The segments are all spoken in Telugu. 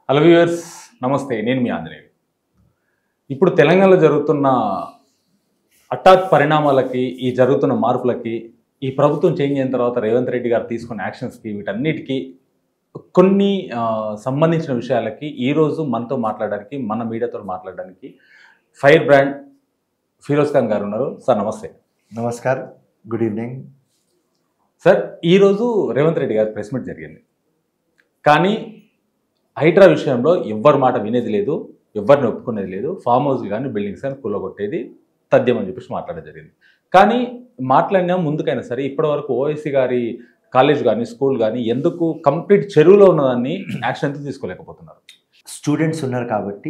హలో వ్యూవర్స్ నమస్తే నేను మీ ఆంజనేయుడు ఇప్పుడు తెలంగాణలో జరుగుతున్న హఠాత్ పరిణామాలకి ఈ జరుగుతున్న మార్పులకి ఈ ప్రభుత్వం చేంజ్ అయిన తర్వాత రేవంత్ రెడ్డి గారు తీసుకున్న యాక్షన్స్కి వీటన్నిటికీ కొన్ని ఆ, సంబంధించిన విషయాలకి ఈరోజు మనతో మాట్లాడడానికి మన మీడియాతో మాట్లాడడానికి ఫైర్ బ్రాండ్ ఫిరోజ్ ఖాన్ గారు ఉన్నారు సార్ నమస్తే నమస్కార్ గుడ్ ఈవినింగ్ సార్ ఈరోజు రేవంత్ రెడ్డి గారి ప్రెస్ మీట్ జరిగింది కానీ హైడ్రా విషయంలో ఎవ్వరి మాట వినేది లేదు ఎవరిని ఒప్పుకునేది లేదు ఫామ్ హౌస్ కానీ బిల్డింగ్స్ కానీ కూలగొట్టేది తథ్యం అని చెప్పేసి మాట్లాడడం జరిగింది కానీ మాట్లాడినా ముందుకైనా సరే ఇప్పటి వరకు ఓఎస్సీ గారి కాలేజ్ కానీ స్కూల్ కానీ ఎందుకు కంప్లీట్ చెరువులో ఉన్నదాన్ని యాక్షన్ ఎందుకు తీసుకోలేకపోతున్నారు స్టూడెంట్స్ ఉన్నారు కాబట్టి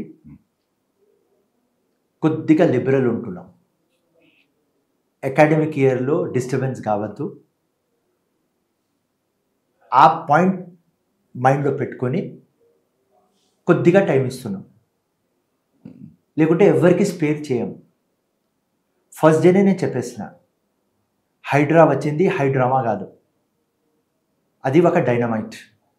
కొద్దిగా లిబరల్ ఉంటున్నాం అకాడమిక్ ఇయర్లో డిస్టర్బెన్స్ కావద్దు ఆ పాయింట్ మైండ్లో పెట్టుకొని కొద్దిగా టైం ఇస్తున్నాం లేకుంటే ఎవరికి స్పేర్ చేయం ఫస్ట్ డేనే నేను చెప్పేసిన హైడ్రా వచ్చింది హైడ్రామా కాదు అది ఒక డైనమైట్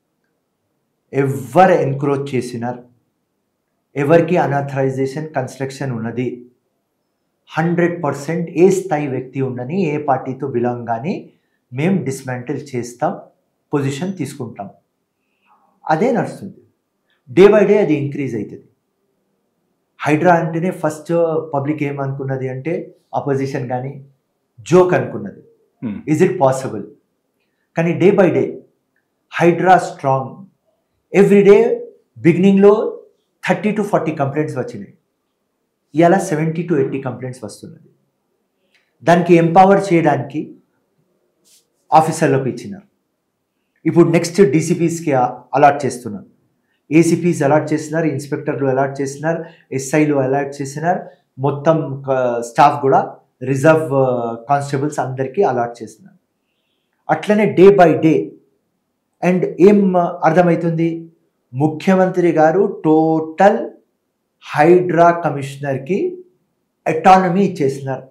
ఎవరు ఎన్క్రోచ్ చేసినారు ఎవరికి అనాథరైజేషన్ కన్స్ట్రక్షన్ ఉన్నది హండ్రెడ్ పర్సెంట్ ఏ స్థాయి వ్యక్తి ఉండని ఏ పార్టీతో బిలాంగ్ కానీ మేము డిస్మాంటిల్ చేస్తాం పొజిషన్ తీసుకుంటాం అదే నడుస్తుంది డే బై డే అది ఇంక్రీజ్ అవుతుంది హైడ్రా అంటేనే ఫస్ట్ పబ్లిక్ ఏమనుకున్నది అంటే అపోజిషన్ కానీ జోక్ అనుకున్నది Hmm. ఈజ్ ఇట్ పాసిబుల్ కానీ day by day Hydraa strong every day బిగినింగ్లో థర్టీ టు ఫార్టీ కంప్లైంట్స్ వచ్చినాయి ఇలా సెవెంటీ టు ఎయిటీ కంప్లైంట్స్ వస్తున్నది దానికి ఎంపవర్ చేయడానికి ఆఫీసర్లకు ఇచ్చినారు ఇప్పుడు నెక్స్ట్ డీసీపీస్కి అలాట్ చేస్తున్నారు ఏసీపీస్ అలాట్ చేసినారు ఇన్స్పెక్టర్లు అలాట్ చేసినారు ఎస్ఐలు అలాట్ చేసినారు మొత్తం స్టాఫ్ కూడా రిజర్వ్ కానిస్టేబుల్స్ అందరికీ అలాట్ చేసినారు అట్లనే డే బై డే అండ్ ఏం అర్థమవుతుంది ముఖ్యమంత్రి గారు టోటల్ హైడ్రా కమిషనర్కి అటానమీ ఇచ్చేసినారు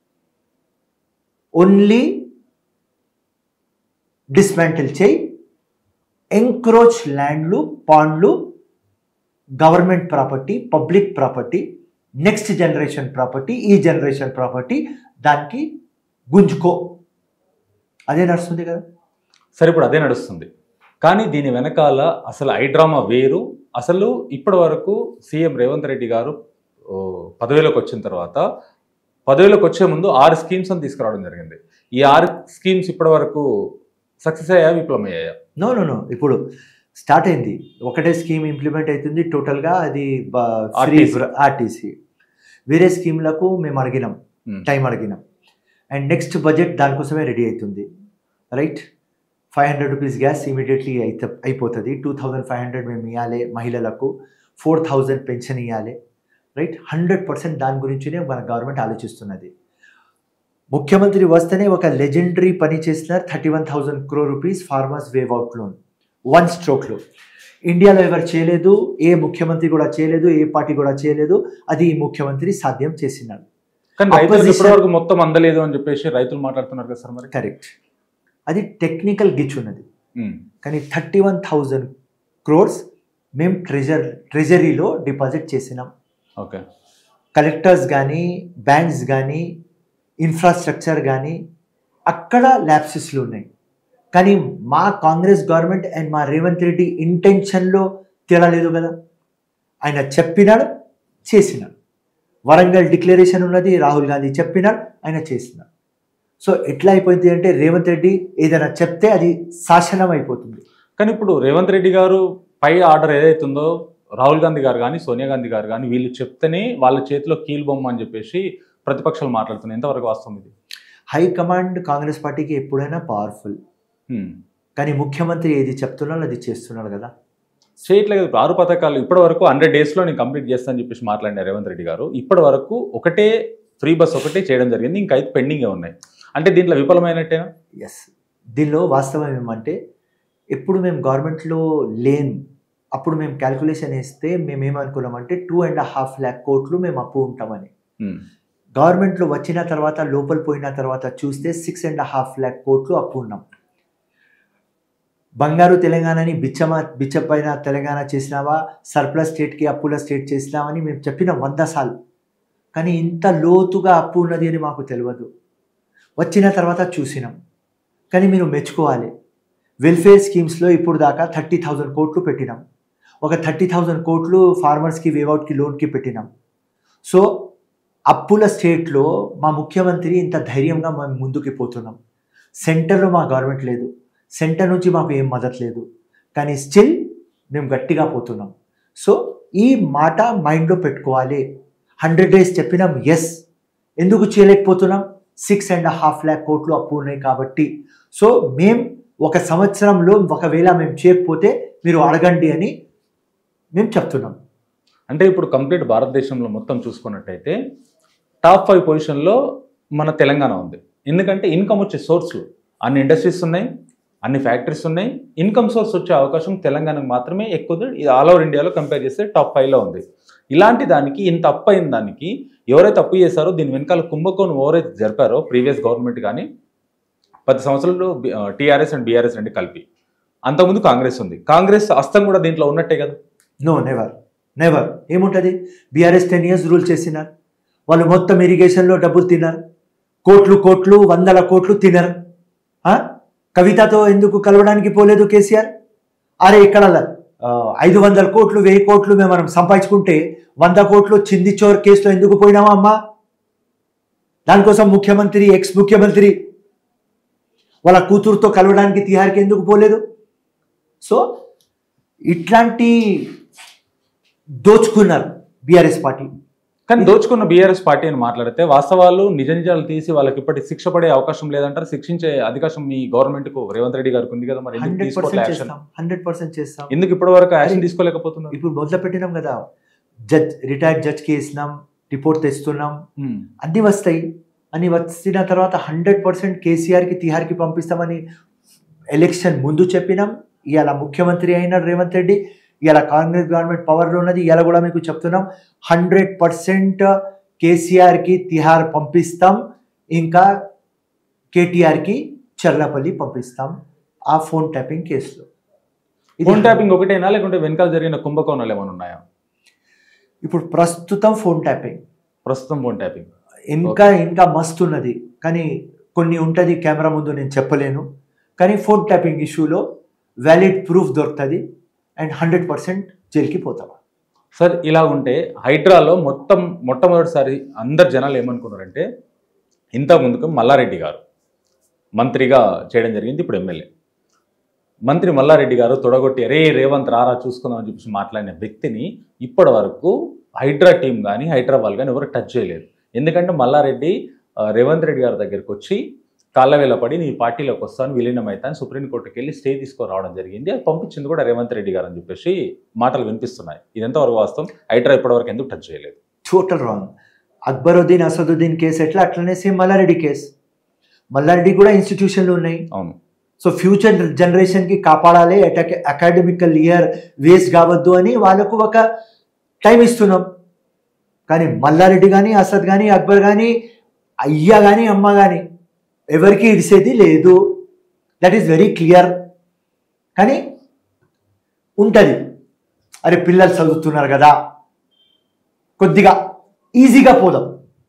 ఓన్లీ డిస్మాంటిల్ చేయి ఎంక్రోచ్ ల్యాండ్లు పాండ్లు government property public property next generation property ఈ జనరేషన్ ప్రాపర్టీ దానికి గుంజుకో అదే నడుస్తుంది కదా సరే ఇప్పుడు అదే నడుస్తుంది కానీ దీని వెనకాల అసలు ఐడ్రామా వేరు అసలు ఇప్పటి వరకు సీఎం రేవంత్ రెడ్డి గారు ఓ, పదవిలోకి వచ్చిన తర్వాత పదవిలోకి వచ్చే ముందు ఆరు స్కీమ్స్ అని తీసుకురావడం జరిగింది ఈ ఆరు స్కీమ్స్ ఇప్పటి వరకు సక్సెస్ అయ్యా విఫలం అయ్యాయా నో నో నో ఇప్పుడు స్టార్ట్ అయింది ఒకటే స్కీమ్ ఇంప్లిమెంట్ అవుతుంది టోటల్గా అది RTC. ఆర్టీసీ వేరే స్కీమ్లకు మేము అడిగినాం Hmm. టైం అడిగినాం అండ్ నెక్స్ట్ బడ్జెట్ దానికోసమే రెడీ అవుతుంది right five hundred rupees gas immediately అయితే అయిపోతుంది టూ థౌజండ్ ఫైవ్ హండ్రెడ్ మేము ఇవ్వాలి మహిళలకు ఫోర్ థౌజండ్ పెన్షన్ ఇవ్వాలి రైట్ హండ్రెడ్ పర్సెంట్ దాని గురించినే మన గవర్నమెంట్ ఆలోచిస్తున్నది ముఖ్యమంత్రి వస్తేనే ఒక లెజెండరీ పని చేసిన thirty one thousand crore rupees farmers waive out loan one స్ట్రోక్లో ఇండియాలో ఎవరు చేయలేదు ఏ ముఖ్యమంత్రి కూడా చేయలేదు ఏ పార్టీ కూడా చేయలేదు అది ఈ ముఖ్యమంత్రి సాధ్యం చేసినాడు కానీ రైతులకు Opposition- ఇప్పటి వరకు మొత్తం అందలేదు అని చెప్పేసి రైతులు మాట్లాడుతున్నారు కదా సార్ మరి కరెక్ట్ అది టెక్నికల్ గిచ్ ఉన్నది ఉమ్. కానీ థర్టీ వన్ థౌజండ్ క్రోర్స్ మేము ట్రెజర్ ట్రెజరీలో డిపాజిట్ చేసినాం ఓకే కలెక్టర్స్ కానీ బ్యాంక్స్ కానీ ఇన్ఫ్రాస్ట్రక్చర్ కానీ అక్కడ ల్యాప్సెస్లు ఉన్నాయి కానీ మా కాంగ్రెస్ గవర్నమెంట్ అండ్ మా రేవంత్ రెడ్డి ఇంటెన్షన్లో తేలలేదు కదా ఆయన చెప్పినాడు చేసినాడు వరంగల్ డిక్లరేషన్ ఉన్నది రాహుల్ గాంధీ చెప్పినాడు ఆయన చేసినాడు సో ఎట్లా అయిపోయింది అంటే రేవంత్ రెడ్డి ఏదైనా చెప్తే అది శాసనం అయిపోతుంది కానీ ఇప్పుడు రేవంత్ రెడ్డి గారు పై ఆర్డర్ ఏదైతుందో రాహుల్ గాంధీ గారు కానీ సోనియా గాంధీ గారు కానీ వీళ్ళు చెప్తేనే వాళ్ళ చేతిలో కీల్ బొమ్మ అని చెప్పేసి ప్రతిపక్షాలు మాట్లాడుతున్నాయి ఎంతవరకు వాస్తవం ఇది హైకమాండ్ కాంగ్రెస్ పార్టీకి ఎప్పుడైనా పవర్ఫుల్ ఉమ్. కానీ ముఖ్యమంత్రి ఏది చెప్తున్నాడో అది చేస్తున్నాడు కదా చేయట్లేదు ఇప్పుడు ఆరు పథకాలు ఇప్పటి వరకు హండ్రెడ్ డేస్లో నేను కంప్లీట్ చేస్తాను అని చెప్పేసి మాట్లాడిన రేవంత్ రెడ్డి గారు ఇప్పటి వరకు ఒకటే ఫ్రీ బస్ ఒకటే చేయడం జరిగింది ఇంకా ఐదు పెండింగే ఉన్నాయి అంటే దీంట్లో విఫలమైనట్టేనా ఎస్ దీనిలో వాస్తవం ఏమంటే ఎప్పుడు మేము గవర్నమెంట్లో లేన్ అప్పుడు మేము క్యాల్కులేషన్ వేస్తే మేము ఏమనుకున్నామంటే టూ అండ్ హాఫ్ ల్యాక్ కోట్లు మేము అప్పు ఉంటామని ఉమ్. గవర్నమెంట్లో వచ్చిన తర్వాత లోపల పోయిన తర్వాత చూస్తే సిక్స్ అండ్ హాఫ్ ల్యాక్ కోట్లు అప్పు ఉన్నాం బంగారు తెలంగాణని బిచ్చమ బిచ్చపైన తెలంగాణ చేసినావా సర్ప్లస్ స్టేట్కి అప్పుల స్టేట్ చేసినావని మేము చెప్పిన వంద సార్లు కానీ ఇంత లోతుగా అప్పు ఉన్నది అని మాకు తెలియదు వచ్చిన తర్వాత చూసినాం కానీ మీరు మెచ్చుకోవాలి వెల్ఫేర్ స్కీమ్స్లో ఇప్పుడు దాకా థర్టీ థౌజండ్ కోట్లు పెట్టినాం ఒక థర్టీ థౌజండ్ కోట్లు ఫార్మర్స్కి వేవౌట్కి లోన్కి పెట్టినాం సో అప్పుల స్టేట్లో మా ముఖ్యమంత్రి ఇంత ధైర్యంగా మేము ముందుకు పోతున్నాం సెంటర్లో మా గవర్నమెంట్ లేదు సెంటర్ నుంచి మాకు ఏం మద్దతు లేదు కానీ స్టిల్ మేము గట్టిగా పోతున్నాం సో ఈ మాట మైండ్లో పెట్టుకోవాలి హండ్రెడ్ డేస్ చెప్పినాం ఎస్ ఎందుకు చేయలేకపోతున్నాం సిక్స్ అండ్ హాఫ్ ల్యాక్ కోట్లు అప్పు ఉన్నాయి కాబట్టి సో మేం ఒక సంవత్సరంలో ఒకవేళ మేము చేయకపోతే మీరు అడగండి అని మేము చెప్తున్నాం అంటే ఇప్పుడు కంప్లీట్ భారతదేశంలో మొత్తం చూసుకున్నట్టయితే టాప్ ఫైవ్ పొజిషన్లో మన తెలంగాణ ఉంది ఎందుకంటే ఇన్కమ్ వచ్చే సోర్స్లు అన్ని ఇండస్ట్రీస్ ఉన్నాయి అన్ని ఫ్యాక్టరీస్ ఉన్నాయి ఇన్కమ్ సోర్స్ వచ్చే అవకాశం తెలంగాణకు మాత్రమే ఎక్కువ ఉంది. ఇది ఆల్ ఓవర్ ఇండియాలో కంపేర్ చేస్తే టాప్ ఫైవ్లో ఉంది ఇలాంటి దానికి ఇంత అప్పు అయిన దానికి ఎవరైతే అప్పు చేశారో దీని వెనకాల కుంభకోణం ఎవరైతే జరిపారో ప్రీవియస్ గవర్నమెంట్ కానీ పది సంవత్సరాలు టీఆర్ఎస్ అండ్ బీఆర్ఎస్ రెండు కలిపి అంతకుముందు కాంగ్రెస్ ఉంది కాంగ్రెస్ హస్తం కూడా దీంట్లో ఉన్నట్టే కదా నో నెవర్ నెవర్ ఏముంటుంది బీఆర్ఎస్ టెన్ ఇయర్స్ రూల్ చేసినారు వాళ్ళు మొత్తం ఇరిగేషన్లో డబ్బులు తిన్నారు కోట్లు కోట్లు వందల కోట్లు తినరు ఆ? కవితతో ఎందుకు కలవడానికి పోలేదు కేసీఆర్ అరే ఇక్కడ ఆ, ఐదు వందల కోట్లు వెయ్యి కోట్లు మేము మనం సంపాదించుకుంటే వంద కోట్లు చింది చోర్ కేసులో ఎందుకు పోయినామా అమ్మా దానికోసం ముఖ్యమంత్రి ఎక్స్ ముఖ్యమంత్రి వాళ్ళ కూతురుతో కలవడానికి తిహార్కి ఎందుకు పోలేదు సో ఇట్లాంటి దోచుకున్నారు బీఆర్ఎస్ పార్టీ కానీ దోచుకున్న బీఆర్ఎస్ పార్టీ అని మాట్లాడితే వాస్తవాలు నిజ నిజాలు తీసి వాళ్ళకి ఇప్పటి శిక్ష పడే అవకాశం లేదంటారు శిక్షించే అవకాశం మీ గవర్నమెంట్ కు రేవంత్ రెడ్డి గారికి ఉంది కదా మరి ఎందుకు హండ్రెడ్ తీసుకోవట్లే పర్సెంట్ యాక్షన్ చేస్తాం హండ్రెడ్ పర్సెంట్ చేస్తాం ఎందుకు ఇప్పటి వరకు యాక్షన్ తీసుకోలేకపోతున్నారు ఇప్పుడు మొదలు పెట్టినాం కదా జడ్జ్ రిటైర్డ్ జడ్జ్కి వేసినాం రిపోర్ట్ తెస్తున్నాం ఉమ్. అన్నీ వస్తాయి అన్ని వచ్చిన తర్వాత హండ్రెడ్ పర్సెంట్ కేసీఆర్కి తిహార్కి పంపిస్తామని ఎలక్షన్ ముందు చెప్పినాం ఇవాళ ముఖ్యమంత్రి అయిన రేవంత్ రెడ్డి ఇవాళ కాంగ్రెస్ గవర్నమెంట్ పవర్లో ఉన్నది ఇవాళ కూడా మీకు చెప్తున్నాం హండ్రెడ్ పర్సెంట్ కేసీఆర్కి తిహార్ పంపిస్తాం ఇంకా కేటీఆర్కి చర్లపల్లి పంపిస్తాం ఆ ఫోన్ ట్యాపింగ్ కేసులో ఇది ఫోన్ ట్యాపింగ్ ఒకటేనా లేకుంటే వెనకాల జరిగిన కుంభకోణాలు ఏమైనా ఉన్నాయా ఇప్పుడు ప్రస్తుతం ఫోన్ ట్యాపింగ్ ప్రస్తుతం ఫోన్ ట్యాపింగ్ ఇంకా ఇంకా మస్తు ఉన్నది కానీ కొన్ని ఉంటుంది కెమెరా ముందు నేను చెప్పలేను కానీ ఫోన్ ట్యాపింగ్ ఇష్యూలో వ్యాలిడ్ ప్రూఫ్ దొరుకుతుంది అండ్ హండ్రెడ్ పర్సెంట్ జైలుకి పోతాం సార్ ఇలా ఉంటే హైడ్రాలో మొత్తం మొట్టమొదటిసారి అందరు జనాలు ఏమనుకున్నారంటే ఇంత ముందుకు మల్లారెడ్డి గారు మంత్రిగా చేయడం జరిగింది ఇప్పుడు ఎమ్మెల్యే మంత్రి మల్లారెడ్డి గారు తొడగొట్టి అరే రేవంత్ రారా చూసుకుందాం అని చెప్పేసి మాట్లాడిన వ్యక్తిని ఇప్పటి వరకు హైడ్రా టీం కానీ హైడ్రా వాళ్ళు కానీ ఎవరు టచ్ చేయలేదు ఎందుకంటే మల్లారెడ్డి ఆ, రేవంత్ రెడ్డి గారి దగ్గరికి వచ్చి కాళ్ళ వేల పడి నీ పార్టీలోకి వస్తాను విలీనం అవుతాను సుప్రీంకోర్టుకి వెళ్ళి స్టే తీసుకురావడం జరిగింది అది పంపించింది కూడా రేవంత్ రెడ్డి గారు అని చెప్పేసి మాటలు వినిపిస్తున్నాయి ఇది ఎంతవరకు వాస్తవం హైడ్రా ఇప్పటివరకు ఎందుకు టచ్ చేయలేదు total wrong Akbaruddin Asaduddin case ఎట్లా అట్లనే సేమ్ మల్లారెడ్డి కేసు మల్లారెడ్డి కూడా ఇన్స్టిట్యూషన్లు ఉన్నాయి అవును సో ఫ్యూచర్ జనరేషన్కి కాపాడాలి అకాడమికల్ ఇయర్ వేస్ట్ కావద్దు అని వాళ్ళకు ఒక టైం ఇస్తున్నాం కానీ మల్లారెడ్డి కానీ అసద్ కానీ అక్బర్ కానీ అయ్య కానీ అమ్మ కానీ ఎవరికి ఇడిసేది లేదు దట్ ఈస్ వెరీ క్లియర్ కానీ ఉంటుంది అరే పిల్లలు చదువుతున్నారు కదా కొద్దిగా ఈజీగా పోదాం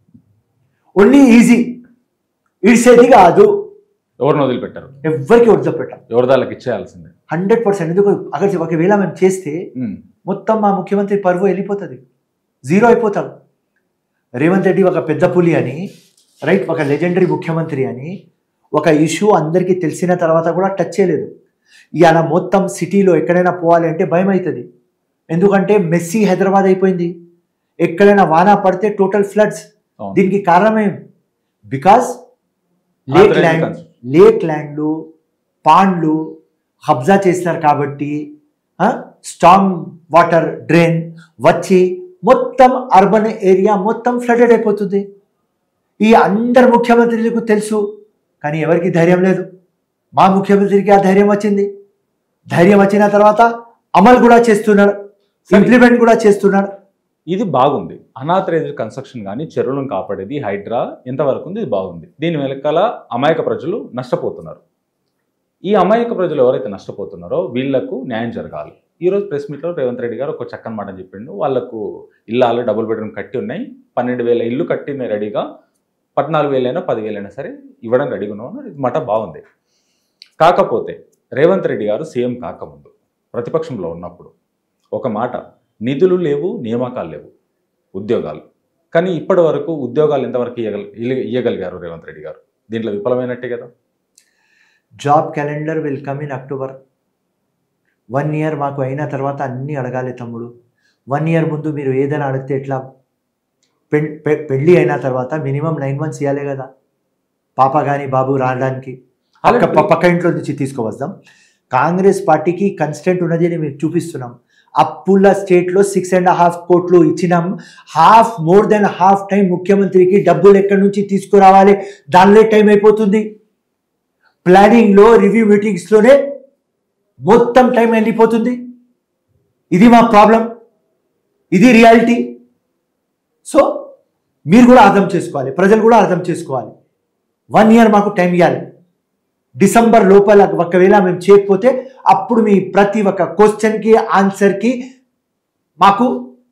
ఓన్లీ ఈజీ ఇడిసేది కాదు ఎవరిని వదిలిపెట్టారు ఎవ్వరికి వదిలిపెట్టాం ఎవరి దాళ్ళకి ఇచ్చేయాల్సిందే హండ్రెడ్ పర్సెంట్ ఎందుకు అక్కడ ఒకవేళ మేము చేస్తే ఉమ్. మొత్తం మా ముఖ్యమంత్రి పరువు వెళ్ళిపోతుంది జీరో అయిపోతాం రేవంత్ రెడ్డి ఒక పెద్ద పులి అని రైట్ ఒక లెజెండరీ ముఖ్యమంత్రి అని ఒక ఇష్యూ అందరికీ తెలిసిన తర్వాత కూడా టచ్ చేయలేదు ఇవాళ మొత్తం సిటీలో ఎక్కడైనా పోవాలి అంటే భయం అవుతుంది ఎందుకంటే మెస్సీ హైదరాబాద్ అయిపోయింది ఎక్కడైనా వాన పడితే టోటల్ ఫ్లడ్స్ అవును. దీనికి కారణమేం because lake Authorized land construction. Lake ల్యాండ్లు పాండ్లు కబ్జా చేసినారు కాబట్టి స్ట్రాంగ్ వాటర్ డ్రైన్ వచ్చి మొత్తం అర్బన్ ఏరియా మొత్తం ఫ్లడెడ్ అయిపోతుంది ఈ అందరు ముఖ్యమంత్రులకు తెలుసు కానీ ఎవరికి ధైర్యం లేదు మా ముఖ్యమంత్రికి ఆ ధైర్యం వచ్చింది ధైర్యం వచ్చిన తర్వాత అమలు కూడా చేస్తున్నాడు ఇంప్లిమెంట్ కూడా చేస్తున్నాడు ఇది బాగుంది అనాథరైజ్డ్ కన్స్ట్రక్షన్ కానీ చెరువులను కాపాడేది హైడ్రా ఎంతవరకు ఉంది ఇది బాగుంది దీని వెనకాల అమాయక ప్రజలు నష్టపోతున్నారు ఈ అమాయక ప్రజలు ఎవరైతే నష్టపోతున్నారో వీళ్లకు న్యాయం జరగాలి ఈరోజు ప్రెస్ మీట్లో రేవంత్ రెడ్డి గారు ఒక చక్కని మాట చెప్పిండు వాళ్ళకు ఇల్లాలు డబుల్ బెడ్రూమ్ కట్టి ఉన్నాయి పన్నెండు వేల ఇల్లు కట్టినాయి రెడీగా పద్నాలుగు వేలైనా పదివేలైనా సరే ఇవ్వడం రెడీగా ఉన్నాం ఇది మాట బాగుంది కాకపోతే రేవంత్ రెడ్డి గారు సీఎం కాకముందు ప్రతిపక్షంలో ఉన్నప్పుడు ఒక మాట నిధులు లేవు నియామకాలు లేవు ఉద్యోగాలు కానీ ఇప్పటి వరకు ఉద్యోగాలు ఎంతవరకు ఇయ్యగల ఇయ్య- ఇయ్యగలిగారు రేవంత్ రెడ్డి గారు దీంట్లో విఫలమైనట్టే కదా job calendar will come in October one year మాకు అయిన తర్వాత అన్నీ అడగాలి తమ్ముడు వన్ ఇయర్ ముందు మీరు ఏదైనా అడిగితే ఎట్లా పె- పె- పెళ్ళి అయిన తర్వాత మినిమం నైన్ మంత్స్ ఇవ్వాలి కదా పాప కానీ బాబు రావడానికి పక్క ప- పక్క ఇంట్లో నుంచి తీసుకువస్తాం కాంగ్రెస్ పార్టీకి కన్స్టెంట్ ఉన్నది అని మేము చూపిస్తున్నాం అప్పుల స్టేట్లో సిక్స్ అండ్ హాఫ్ కోట్లు ఇచ్చినాం half more then half time ముఖ్యమంత్రికి డబ్బులు ఎక్కడి నుంచి తీసుకురావాలి దానిలో టైం అయిపోతుంది ప్లానింగ్లో రివ్యూ మీటింగ్స్లోనే మొత్తం టైం వెళ్ళిపోతుంది ఇది మా ప్రాబ్లం ఇది రియాలిటీ సో మీరు కూడా అర్థం చేసుకోవాలి ప్రజలు కూడా అర్థం చేసుకోవాలి వన్ ఇయర్ మాకు టైం ఇవ్వాలి డిసెంబర్ లోపల ఒకవేళ మేము చేయకపోతే అప్పుడు మీ ప్రతి ఒక్క క్వశ్చన్కి ఆన్సర్కి మాకు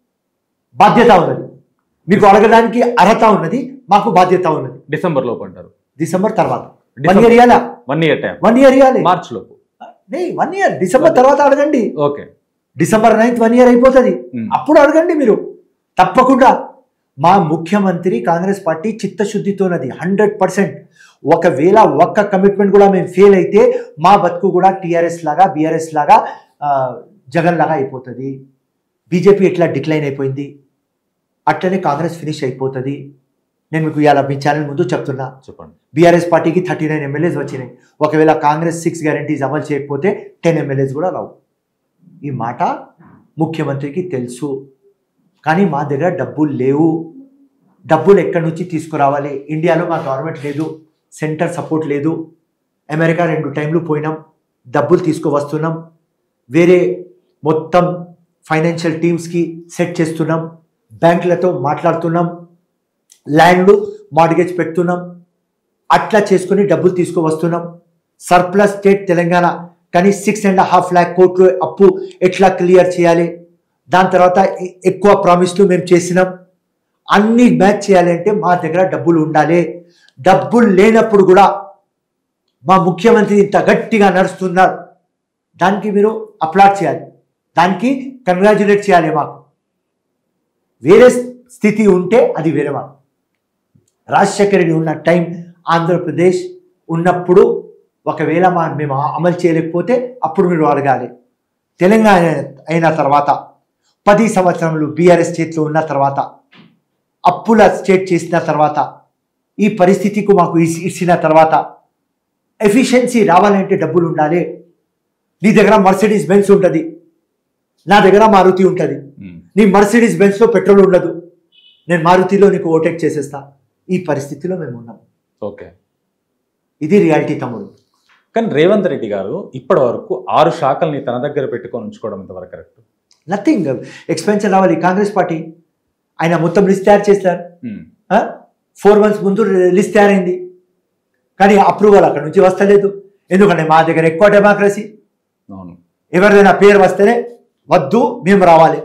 బాధ్యత ఉన్నది మీకు అడగడానికి అర్హత ఉన్నది మాకు బాధ్యత ఉన్నది డిసెంబర్ లోపు అంటారు డిసెంబర్ తర్వాత వన్ ఇయర్ ఇవ్వాలా one year time one year ఇవ్వాలి మార్చ్ లోపు వన్ ఇయర్ డిసెంబర్ తర్వాత అడగండి okay December ninth one year అయిపోతుంది ఉమ్. అప్పుడు అడగండి మీరు తప్పకుండా మా ముఖ్యమంత్రి కాంగ్రెస్ పార్టీ చిత్తశుద్ధితోనది హండ్రెడ్ పర్సెంట్ ఒకవేళ ఒక్క కమిట్మెంట్ కూడా మేము ఫెయిల్ అయితే మా బతుకు కూడా టీఆర్ఎస్ లాగా బీఆర్ఎస్ లాగా ఆ, జగన్ లాగా అయిపోతుంది బీజేపీ ఎట్లా డిక్లైన్ అయిపోయింది అట్లనే కాంగ్రెస్ ఫినిష్ అయిపోతుంది నేను మీకు ఇవాళ మీ ఛానల్ ముందు చెప్తున్నా చెప్పండి బీఆర్ఎస్ పార్టీకి థర్టీ నైన్ ఎమ్మెల్యేస్ వచ్చినాయి ఒకవేళ కాంగ్రెస్ సిక్స్ గ్యారంటీస్ అమలు చేయకపోతే టెన్ ఎమ్మెల్యేస్ కూడా రావు ఈ మాట ముఖ్యమంత్రికి తెలుసు కానీ మా దగ్గర డబ్బులు లేవు డబ్బులు ఎక్కడి నుంచి తీసుకురావాలి ఇండియాలో మా గవర్నమెంట్ లేదు సెంటర్ సపోర్ట్ లేదు అమెరికా రెండు టైంలు పోయినాం డబ్బులు తీసుకువస్తున్నాం వేరే మొత్తం ఫైనాన్షియల్ టీమ్స్కి సెట్ చేస్తున్నాం బ్యాంకులతో మాట్లాడుతున్నాం ల్యాండ్లు మార్గేజ్ పెడుతున్నాం అట్లా చేసుకుని డబ్బులు తీసుకువస్తున్నాం సర్ప్లస్ స్టేట్ తెలంగాణ కానీ సిక్స్ అండ్ హాఫ్ ల్యాక్ కోట్లు అప్పు ఎట్లా క్లియర్ చేయాలి దాని తర్వాత ఎ- ఎక్కువ ప్రామిస్లు మేము చేసినాం అన్ని మ్యాచ్ చేయాలి అంటే మా దగ్గర డబ్బులు ఉండాలి డబ్బులు లేనప్పుడు కూడా మా ముఖ్యమంత్రి ఇంత గట్టిగా నడుస్తున్నారు దానికి మీరు అప్లాడ్ చేయాలి దానికి కంగ్రాచులేట్ చేయాలి మాకు వేరే స్థితి ఉంటే అది వేరే మాకు రాజశేఖర రెడ్డి ఉన్న టైం ఆంధ్రప్రదేశ్ ఉన్నప్పుడు ఒకవేళ మా మేము అమలు చేయలేకపోతే అప్పుడు మీరు అడగాలి తెలంగాణ అయిన తర్వాత పది సంవత్సరములు బీఆర్ఎస్ చేతిలో ఉన్న తర్వాత అప్పుల స్టేట్ చేసిన తర్వాత ఈ పరిస్థితికి మాకు ఇస్- ఇచ్చిన తర్వాత ఎఫిషియన్సీ రావాలంటే డబ్బులు ఉండాలి నీ దగ్గర మర్సిడీస్ బెన్స్ ఉంటుంది నా దగ్గర మారుతి ఉంటుంది ఉమ్. నీ మర్సిడీస్ బెన్స్లో పెట్రోల్ ఉండదు నేను మారుతిలో నీకు ఓటెక్ చేసేస్తా ఈ పరిస్థితిలో మేము ఉన్నాం ఓకే ఇది రియాలిటీ తమ్ముడు కానీ రేవంత్ రెడ్డి గారు ఇప్పటి వరకు ఆరు శాఖల్ని తన దగ్గర పెట్టుకొని ఉంచుకోవడం ఇంతవరకు కరెక్ట్ నథింగ్ ఎక్స్పెన్షన్ రావాలి కాంగ్రెస్ పార్టీ ఆయన మొత్తం లిస్ట్ తయారు చేస్తారు ఫోర్ మంత్స్ ముందు లిస్ట్ తయారైంది కానీ అప్రూవల్ అక్కడ నుంచి వస్తలేదు ఎందుకంటే మా దగ్గర ఎక్కువ డెమోక్రసీ అవును ఎవరిదైనా పేరు వస్తేనే వద్దు మేము రావాలి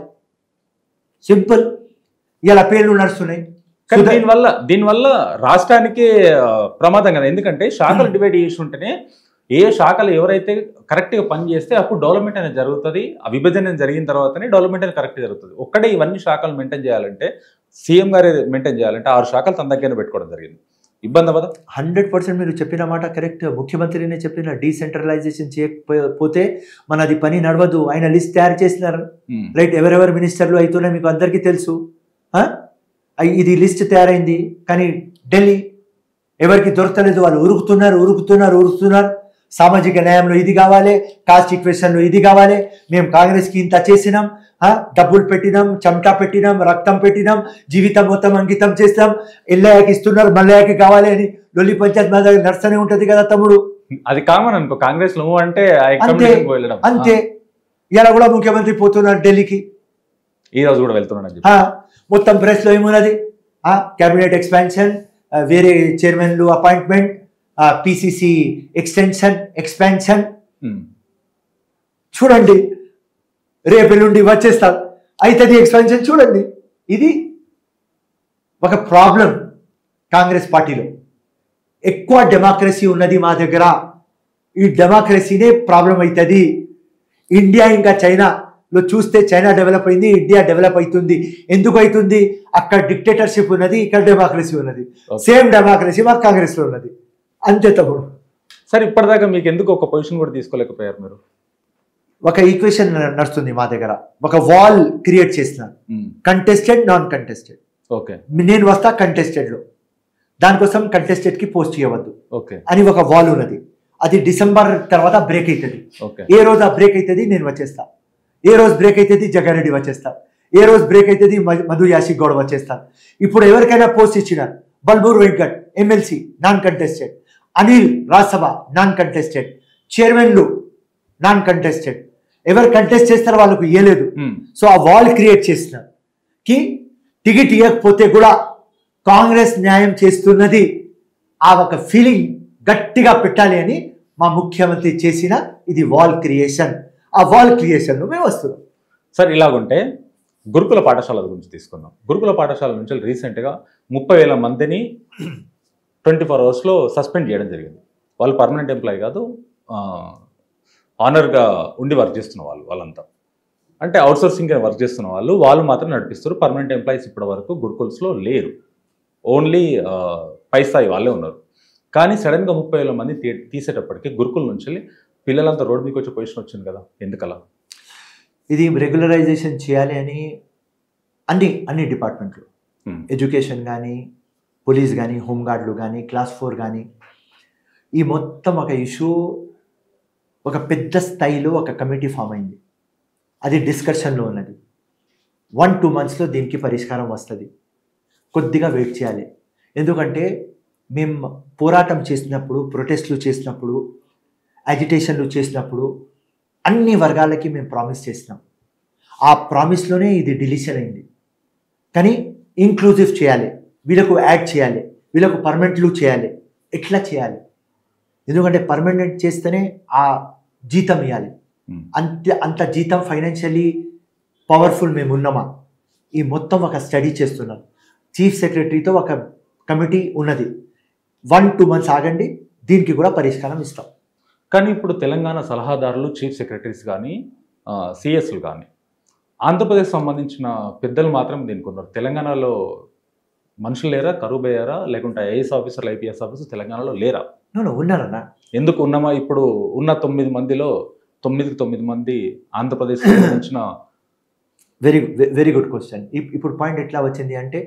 సింపుల్ ఇలా పేర్లు నడుస్తున్నాయి కానీ సుధా- దీనివల్ల దీనివల్ల రాష్ట్రానికి ఆ, ప్రమాదం కదా ఎందుకంటే శాఖలు డివైడ్ చేసి ఉంటేనే ఏ శాఖలు ఎవరైతే కరెక్ట్గా పని చేస్తే అప్పుడు డెవలప్మెంట్ అనేది జరుగుతుంది ఆ విభజన జరిగిన తర్వాతనే డెవలప్మెంట్ అనేది కరెక్ట్ జరుగుతుంది ఒక్కడే ఇవన్నీ శాఖలు మెయింటైన్ చేయాలంటే సీఎం గారే మెయింటైన్ చేయాలంటే ఆరు శాఖలు తన దగ్గర పెట్టుకోవడం జరిగింది ఇబ్బంది అవ్వదా హండ్రెడ్ పర్సెంట్ మీరు చెప్పిన మాట కరెక్ట్ ముఖ్యమంత్రినే చెప్పిన డీసెంట్రలైజేషన్ చేయకపోతే మనది పని నడవదు ఆయన లిస్ట్ తయారు చేసినారు ఉమ్. రైట్ ఎవరెవరు మినిస్టర్లు అవుతున్నాయి మీకు అందరికీ తెలుసు ఆ? అయ్ ఇది లిస్ట్ తయారైంది కానీ ఢిల్లీ ఎవరికి దొరకలేదు వాళ్ళు ఉరుకుతున్నారు ఉరుకుతున్నారు ఉరుకుతున్నారు సామాజిక న్యాయంలో ఇది కావాలి కాస్ట్ ఈక్వేషన్లో ఇది కావాలి మేము కాంగ్రెస్కి ఇంత చేసినాం ఆ? డబ్బులు పెట్టినాం చెమటా పెట్టినాం రక్తం పెట్టినాం జీవితం మొత్తం అంకితం చేస్తాం ఎల్లయ్యకి ఇస్తున్నారు మల్లయ్యకి కావాలి అని లొల్లి పంచాయత్ మా దగ్గర నడుస్తూనే ఉంటుంది కదా తమ్ముడు అది కామన్ అనుకో కాంగ్రెస్ నువ్వు అంటే ఆ అంతే. కమ్యూనిటీకి వెళ్ళడం అంతే ఇలా కూడా ముఖ్యమంత్రి పోతున్నారు ఢిల్లీకి ఈ రోజు కూడా వెళ్తున్నాడు అని చెప్పి ఆ, మొత్తం ప్రెస్లో ఏమున్నది క్యాబినెట్ ఎక్స్పాన్షన్ వేరే చైర్మన్లు appointment PCC extension expansion um. చూడండి రేపు ఎల్లుండి వచ్చేస్తారు అవుతుంది ఎక్స్పాన్షన్ చూడండి ఇది ఒక ప్రాబ్లం కాంగ్రెస్ పార్టీలో ఎక్కువ డెమోక్రసీ ఉన్నది మా దగ్గర ఈ డెమోక్రసీనే ప్రాబ్లం అవుతుంది ఇండియా ఇంకా చైనాలో చూస్తే చైనా డెవలప్ అయింది ఇండియా డెవలప్ అవుతుంది ఎందుకు అవుతుంది అక్కడ డిక్టేటర్షిప్ ఉన్నది ఇక్కడ డెమోక్రసీ ఉన్నది Okay. సేమ్ డెమోక్రసీ మాకు కాంగ్రెస్లో ఉన్నది అంతే తమ్ముడు సరే ఇప్పటిదాకా మీకు ఎందుకు ఒక పొజిషన్ కూడా తీసుకోలేకపోయారు మీరు ఒక ఈక్వేషన్ నడుస్తుంది మా దగ్గర ఒక వాల్ క్రియేట్ చేసిన um. Contested non contested okay నేను వస్తా కంటెస్టెడ్లో దానికోసం కంటెస్టెడ్కి పోస్ట్ చేయవద్దు ఓకే అని ఒక వాల్ ఉన్నది అది డిసెంబర్ తర్వాత బ్రేక్ అవుతుంది ఓకే ఏ రోజు ఆ బ్రేక్ అవుతుంది నేను వచ్చేస్తా ఏ రోజు బ్రేక్ అవుతుంది జగారెడ్డి వచ్చేస్తా ఏ రోజు బ్రేక్ అవుతుంది మ- మధు యాషిక్ గౌడ్ వచ్చేస్తా ఇప్పుడు ఎవరికైనా పోస్ట్ ఇచ్చిన Balmoor Venkat MLC non contested Anil Rajya Sabha non contested చైర్మన్లు నాన్ కంటెస్టెడ్ ఎవరు కంటెస్ట్ చేస్తారో వాళ్ళకు ఇవ్వలేదు ఉమ్. సో ఆ వాల్ క్రియేట్ చేసిన కి టికెట్ ఇవ్వకపోతే కూడా కాంగ్రెస్ న్యాయం చేస్తున్నది ఆ ఒక ఫీలింగ్ గట్టిగా పెట్టాలి అని మా ముఖ్యమంత్రి చేసిన ఇది వాల్ క్రియేషన్ ఆ వాల్ క్రియేషన్ మేము వస్తున్నాం సార్ ఇలాగుంటే గురుకుల పాఠశాలల గురించి తీసుకుందాం గురుకుల పాఠశాల నుంచి రీసెంట్గా ముప్పై వేల మందిని ట్వంటీ ఫోర్ అవర్స్లో సస్పెండ్ చేయడం జరిగింది వాళ్ళు పర్మనెంట్ ఎంప్లాయీ కాదు ఆనర్గా ఉండి వర్క్ చేస్తున్న వాళ్ళు వాళ్ళంతా అంటే అవుట్సోర్సింగ్ వర్క్ చేస్తున్న వాళ్ళు వాళ్ళు మాత్రం నడిపిస్తారు పర్మనెంట్ ఎంప్లాయీస్ ఇప్పటి వరకు గురుకుల్స్లో లేరు ఓన్లీ పై స్థాయి వాళ్ళే ఉన్నారు కానీ సడన్గా ముప్పై వేల మంది తీ తీసేటప్పటికి గురుకుల నుంచి పిల్లలంతా రోడ్డు మీకు వచ్చే పొజిషన్ వచ్చింది కదా ఎందుకలా ఇది రెగ్యులరైజేషన్ చేయాలి అని అన్ని అన్ని డిపార్ట్మెంట్లు ఉమ్. ఎడ్యుకేషన్ కానీ పోలీస్ కానీ హోంగార్డులు కానీ క్లాస్ ఫోర్ కానీ ఈ మొత్తం ఒక ఇష్యూ ఒక పెద్ద స్థాయిలో ఒక కమిటీ ఫామ్ అయింది అది డిస్కషన్లో ఉన్నది వన్ టూ మంత్స్లో దీనికి పరిష్కారం వస్తుంది కొద్దిగా వెయిట్ చేయాలి ఎందుకంటే మేము పోరాటం చేసినప్పుడు ప్రొటెస్ట్లు చేసినప్పుడు అజిటేషన్లు చేసినప్పుడు అన్ని వర్గాలకి మేము ప్రామిస్ చేసినాం ఆ ప్రామిస్లోనే ఇది డిలీషన్ అయింది కానీ ఇంక్లూజివ్ చేయాలి వీళ్ళకు యాడ్ చేయాలి వీళ్ళకు పర్మనెంట్లు చేయాలి ఎట్లా చేయాలి ఎందుకంటే పర్మనెంట్ చేస్తేనే ఆ జీతం ఇవ్వాలి ఉమ్. అంత అంత జీతం ఫైనాన్షియలీ పవర్ఫుల్ మేము ఉన్నామా ఈ మొత్తం ఒక స్టడీ చేస్తున్నాం చీఫ్ సెక్రటరీతో ఒక కమిటీ ఉన్నది వన్ టూ మంత్స్ ఆగండి దీనికి కూడా పరిష్కారం ఇస్తాం కానీ ఇప్పుడు తెలంగాణ సలహాదారులు చీఫ్ సెక్రటరీస్ కానీ సిఎస్లు కానీ ఆంధ్రప్రదేశ్ సంబంధించిన పెద్దలు మాత్రం దీనికి ఉన్నారు తెలంగాణలో మనుషులు లేరా కరువు అయ్యారా లేకుంటే ఐఏఎస్ ఆఫీసర్లు ఐపీఎస్ ఆఫీసర్ తెలంగాణలో లేరా నేను ఉన్నారన్నా ఎందుకు ఉన్నామా ఇప్పుడు ఉన్న తొమ్మిది మందిలో తొమ్మిదికి తొమ్మిది మంది ఆంధ్రప్రదేశ్ సంబంధించిన వెరీ వెరీ గుడ్ క్వశ్చన్ ఇప్పుడు పాయింట్ ఎట్లా వచ్చింది అంటే